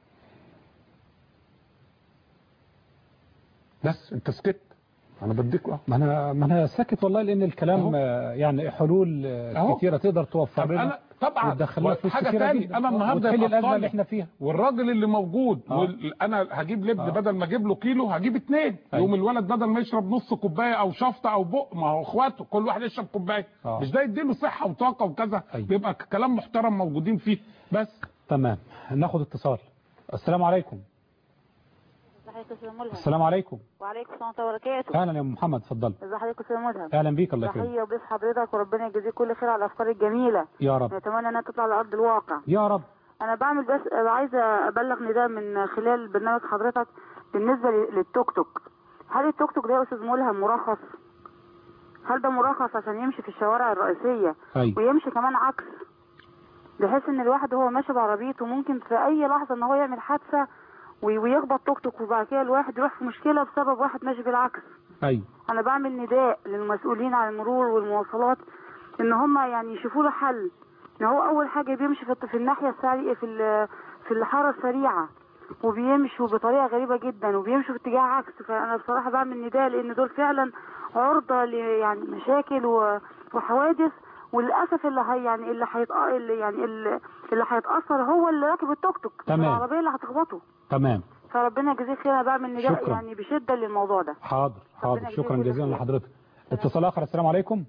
بس انت سكت انا بديك اه ما انا ما انا ساكت والله لان الكلام أهو. آه، يعني حلول آه، أهو. كتيره تقدر توفر طب لنا انا طبعا وتدخلنا فلوس حاجه كتيره تاني جدا انا النهارده وتحل يبقى الازمه الطالب اللي احنا فيها والراجل اللي موجود آه. وال... انا هجيب لب آه. بدل ما اجيب له كيلو هجيب اتنين أيوة. يوم الولد بدل ما يشرب نص كوبايه او شفطه او بق ما هو اخواته كل واحد يشرب كوبايه آه. مش ده يديله صحه وطاقه وكذا أيوة. بيبقى كلام محترم موجودين فيه بس تمام ناخد اتصال السلام عليكم ازي حضرتك يا استاذ ملهم السلام عليكم وعليكم السلام ورحمه الله وبركاته اهلا يا أم محمد اتفضل ازي حضرتك يا استاذ ملهم اهلا بيك الله يكرمك تحيه وضيف حضرتك وربنا يجزيك كل خير على الافكار الجميله يا رب نتمنى انها تطلع على ارض الواقع يا رب انا بعمل بس عايزه ابلغ نداء من خلال برنامج حضرتك بالنسبه ل- للتوك توك هل التوك توك ده يا استاذ ملهم مرخص هل ده مرخص عشان يمشي في الشوارع الرئيسيه ايوه ويمشي كمان عكس بحيث ان الواحد وهو ماشي بعربيته ممكن في اي لحظه ان هو يعمل حادثه وي- ويخبط توك توك وبعد كده الواحد يروح في مشكله بسبب واحد ماشي بالعكس ايوه انا بعمل نداء للمسؤولين عن المرور والمواصلات ان هم يعني يشوفوا له حل ان هو اول حاجه بيمشي في في الناحيه السريعه في ال- في الحاره السريعه وبيمشوا بطريقه غريبه جدا وبيمشوا في اتجاه عكس فانا بصراحه بعمل نداء لان دول فعلا عرضه ل يعني مشاكل و- وحوادث وللاسف اللي هي يعني اللي هيت اللي يعني اللي اللي هيتاثر هو اللي راكب التوك توك مش تمام. العربيه اللي هتخبطه تمام فربنا يجزيه خير انا بعمل نداء شكرا. يعني بشده للموضوع ده حاضر حاضر ربنا شكرا يجزيك كل جزيلا خير. لحضرتك اتصال اخر السلام عليكم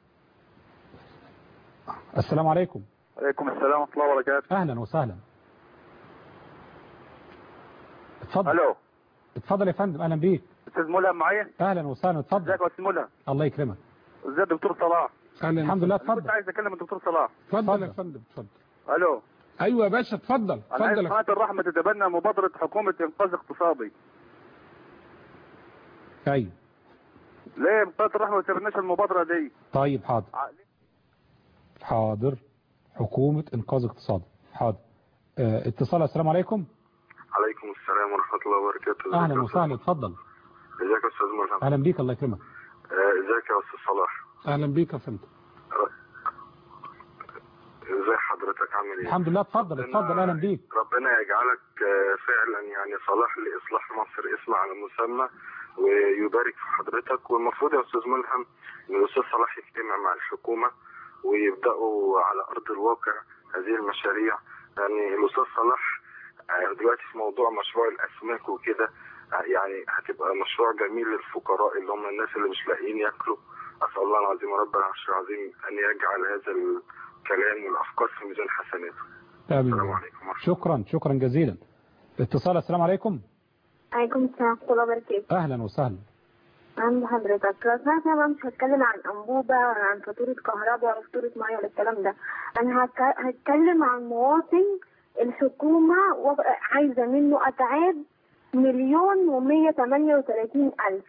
السلام عليكم عليكم السلام ورحمه الله وبركاته اهلا وسهلا اتفضل الو اتفضل يا فندم اهلا بيك استاذ ملهم معايا اهلا وسهلا اتفضل ازيك يا استاذ ملهم الله يكرمك ازيك دكتور صلاح أهلاً الحمد لله انا كنت اتفضل عايز اكلم الدكتور صلاح اتفضل يا اتفضل. فندم اتفضل الو ايوه يا باشا اتفضل انا عايز اتفضل يا قناه الرحمه تتبنى مبادره حكومه انقاذ اقتصادي ايوه ليه قناه الرحمه ما تتبناش المبادره دي طيب حاضر حاضر حكومة انقاذ اقتصادي حاضر اه اتصال السلام عليكم عليكم السلام ورحمة الله وبركاته اهلا وسهلا اتفضل ازيك يا استاذ ملهم اهلا بيك الله يكرمك آه، ازيك يا استاذ صلاح اهلا بيك يا فندم ازي حضرتك عامل ايه الحمد لله اتفضل اتفضل اهلا بيك ربنا يجعلك آه، فعلا يعني صلاح لاصلاح مصر اسم على مسمى ويبارك في حضرتك والمفروض يا استاذ ملهم ان الاستاذ صلاح يجتمع مع الحكومه ويبداوا على ارض الواقع هذه المشاريع يعني الاستاذ صلاح آه، دلوقتي في موضوع مشروع الاسماك وكده آه، يعني هتبقى مشروع جميل للفقراء اللي هم الناس اللي مش لاقيين ياكلوا اسال الله العظيم رب العرش العظيم ان يجعل هذا الكلام والافكار في ميزان حسناته امين السلام عليكم ورحمه شكرا شكرا جزيلا اتصال السلام عليكم عليكم السلام ورحمة الله وبركاته اهلا وسهلا عند حضرتك لو سمحت انا بقى مش هتكلم عن انبوبة ولا عن فاتورة كهرباء ولا فاتورة مية ولا الكلام ده انا هك- هتكلم عن مواطن الحكومة وض- عايزة منه اتعاب مليون ومية تمانية وتلاتين الف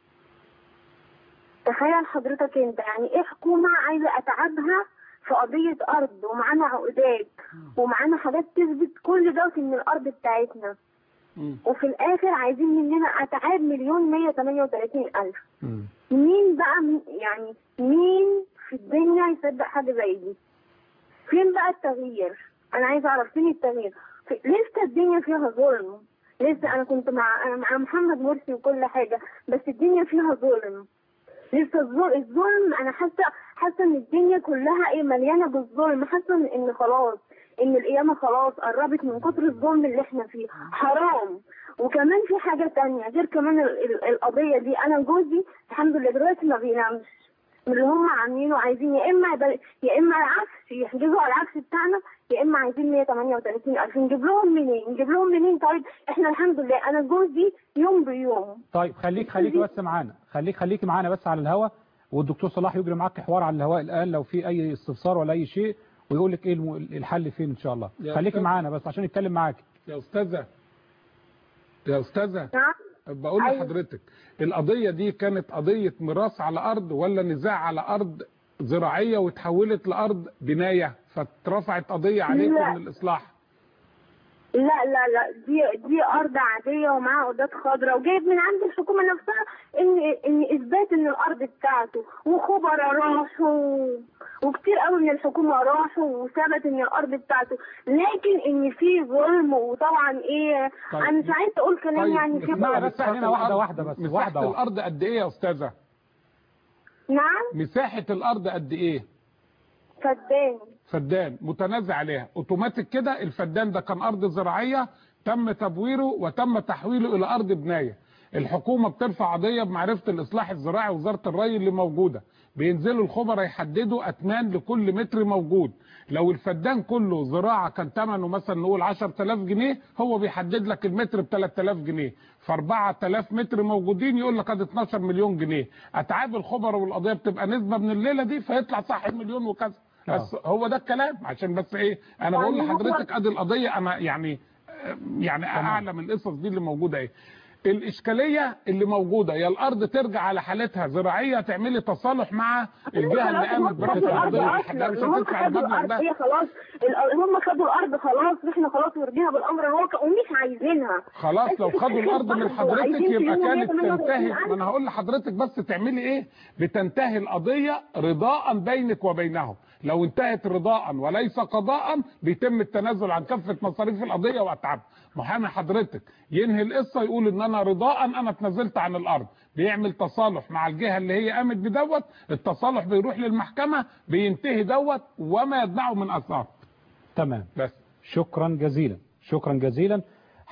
تخيل حضرتك انت يعني ايه حكومة عايزة اتعابها في قضية ارض ومعانا عقودات ومعانا حاجات تثبت كل ده في ان الارض بتاعتنا وفي الاخر عايزين مننا اتعاب مليون مية تمانية وتلاتين الف مين بقى م- يعني مين في الدنيا يصدق حاجة زي دي فين بقى التغيير انا عايزة اعرف فين التغيير في... لسه الدنيا فيها ظلم لسه انا كنت مع انا مع محمد مرسي وكل حاجة بس الدنيا فيها ظلم لسه الظلم الظلم انا حاسه حاسه ان الدنيا كلها ايه مليانه بالظلم حاسه ان- ان خلاص ان القيامة خلاص قربت من كتر الظلم اللي احنا فيه حرام وكمان في حاجة تانية غير كمان ال- ال- القضية دي انا جوزي الحمد لله دلوقتي ما بينامش من اللي هم عاملينه عايزين يا اما يبل- يا اما العكس يحجزوا على العكس بتاعنا يا اما عايزين 138 الف نجيب لهم منين نجيب لهم منين طيب احنا الحمد لله انا جوزي يوم بيوم طيب خليك خليك بس معانا خليك خليك معانا بس على الهواء والدكتور صلاح يجري معاك حوار على الهواء الان لو في اي استفسار ولا اي شيء ويقول لك ايه الم- الحل فين ان شاء الله يا خليك أستاذ. معانا بس عشان يتكلم معاك يا استاذه يا استاذه نعم بقول أيوة. لحضرتك القضيه دي كانت قضيه ميراث على ارض ولا نزاع على ارض زراعيه وتحولت لارض بنايه فاترفعت قضيه عليكم لا. من الاصلاح لا لا لا دي دي ارض عاديه ومعاها عقدات خضراء وجايب من عند الحكومه نفسها ان ان اثبات ان الارض بتاعته وخبراء راحوا وكتير قوي من الحكومه راحوا وثبت ان الارض بتاعته لكن ان في ظلم وطبعا ايه طيب. انا مش عايزه اقول كلام طيب يعني في اسمعي بس مساحة احنا واحدة الأرض- واحدة بس مساحه واحدة واحدة الارض قد ايه يا استاذه نعم مساحه الارض قد ايه فدان فدان متنازع عليها اوتوماتيك كده الفدان ده كان ارض زراعيه تم تبويره وتم تحويله الى ارض بنايه الحكومه بترفع قضيه بمعرفه الاصلاح الزراعي وزاره الري اللي موجوده بينزلوا الخبراء يحددوا اتمان لكل متر موجود لو الفدان كله زراعه كان ثمنه مثلا نقول 10000 جنيه هو بيحدد لك المتر ب 3000 جنيه ف 4000 متر موجودين يقول لك ادي 12 مليون جنيه اتعاب الخبراء والقضيه بتبقى نسبه من الليله دي فيطلع صح المليون وكذا بس هو ده الكلام عشان بس ايه انا بقول يعني هو- لحضرتك ادي القضيه انا يعني يعني اعلم القصص دي اللي موجوده ايه الاشكاليه اللي موجوده يا الارض ترجع على حالتها زراعيه تعملي تصالح مع الجهه اللي قامت خدوا برفع الارض القضيه اصلا مش هم هتدفع خدوا المبلغ الارض ده هي خلاص ال- هم خدوا الارض خلاص واحنا خلاص ورضينا بالامر الواقع ومش عايزينها خلاص لو خدوا الارض من حضرتك عايزين في يبقى يوم كانت 138 تنتهي ألف. ما انا هقول لحضرتك بس تعملي ايه بتنتهي القضيه رضاء بينك وبينهم لو انتهت رضاء وليس قضاء بيتم التنازل عن كافه مصاريف القضيه واتعاب محامي حضرتك ينهي القصه يقول ان انا رضاء انا اتنازلت عن الارض بيعمل تصالح مع الجهه اللي هي قامت بدوت التصالح بيروح للمحكمه بينتهي دوت وما يتبعه من اثار تمام بس شكرا جزيلا شكرا جزيلا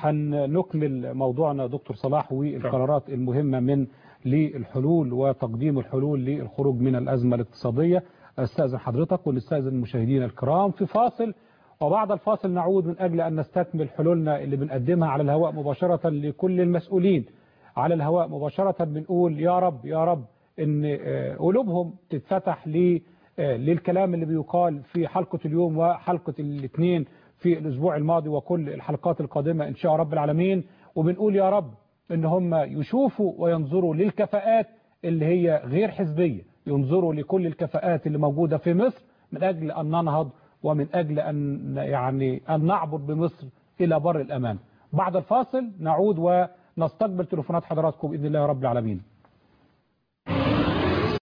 هنكمل موضوعنا دكتور صلاح والقرارات المهمة من للحلول وتقديم الحلول للخروج من الأزمة الاقتصادية استاذن حضرتك ونستاذن المشاهدين الكرام في فاصل وبعد الفاصل نعود من أجل أن نستكمل حلولنا اللي بنقدمها على الهواء مباشرة لكل المسؤولين على الهواء مباشرة بنقول يا رب يا رب ان آه، قلوبهم تتفتح ل آه، للكلام اللي بيقال في حلقة اليوم وحلقة الاثنين في الأسبوع الماضي وكل الحلقات القادمة إن شاء رب العالمين وبنقول يا رب إن هم يشوفوا وينظروا للكفاءات اللي هي غير حزبية ينظروا لكل الكفاءات اللي موجودة في مصر من أجل أن ننهض ومن أجل أن يعني أن نعبر بمصر إلى بر الأمان بعد الفاصل نعود ونستقبل تليفونات حضراتكم بإذن الله رب العالمين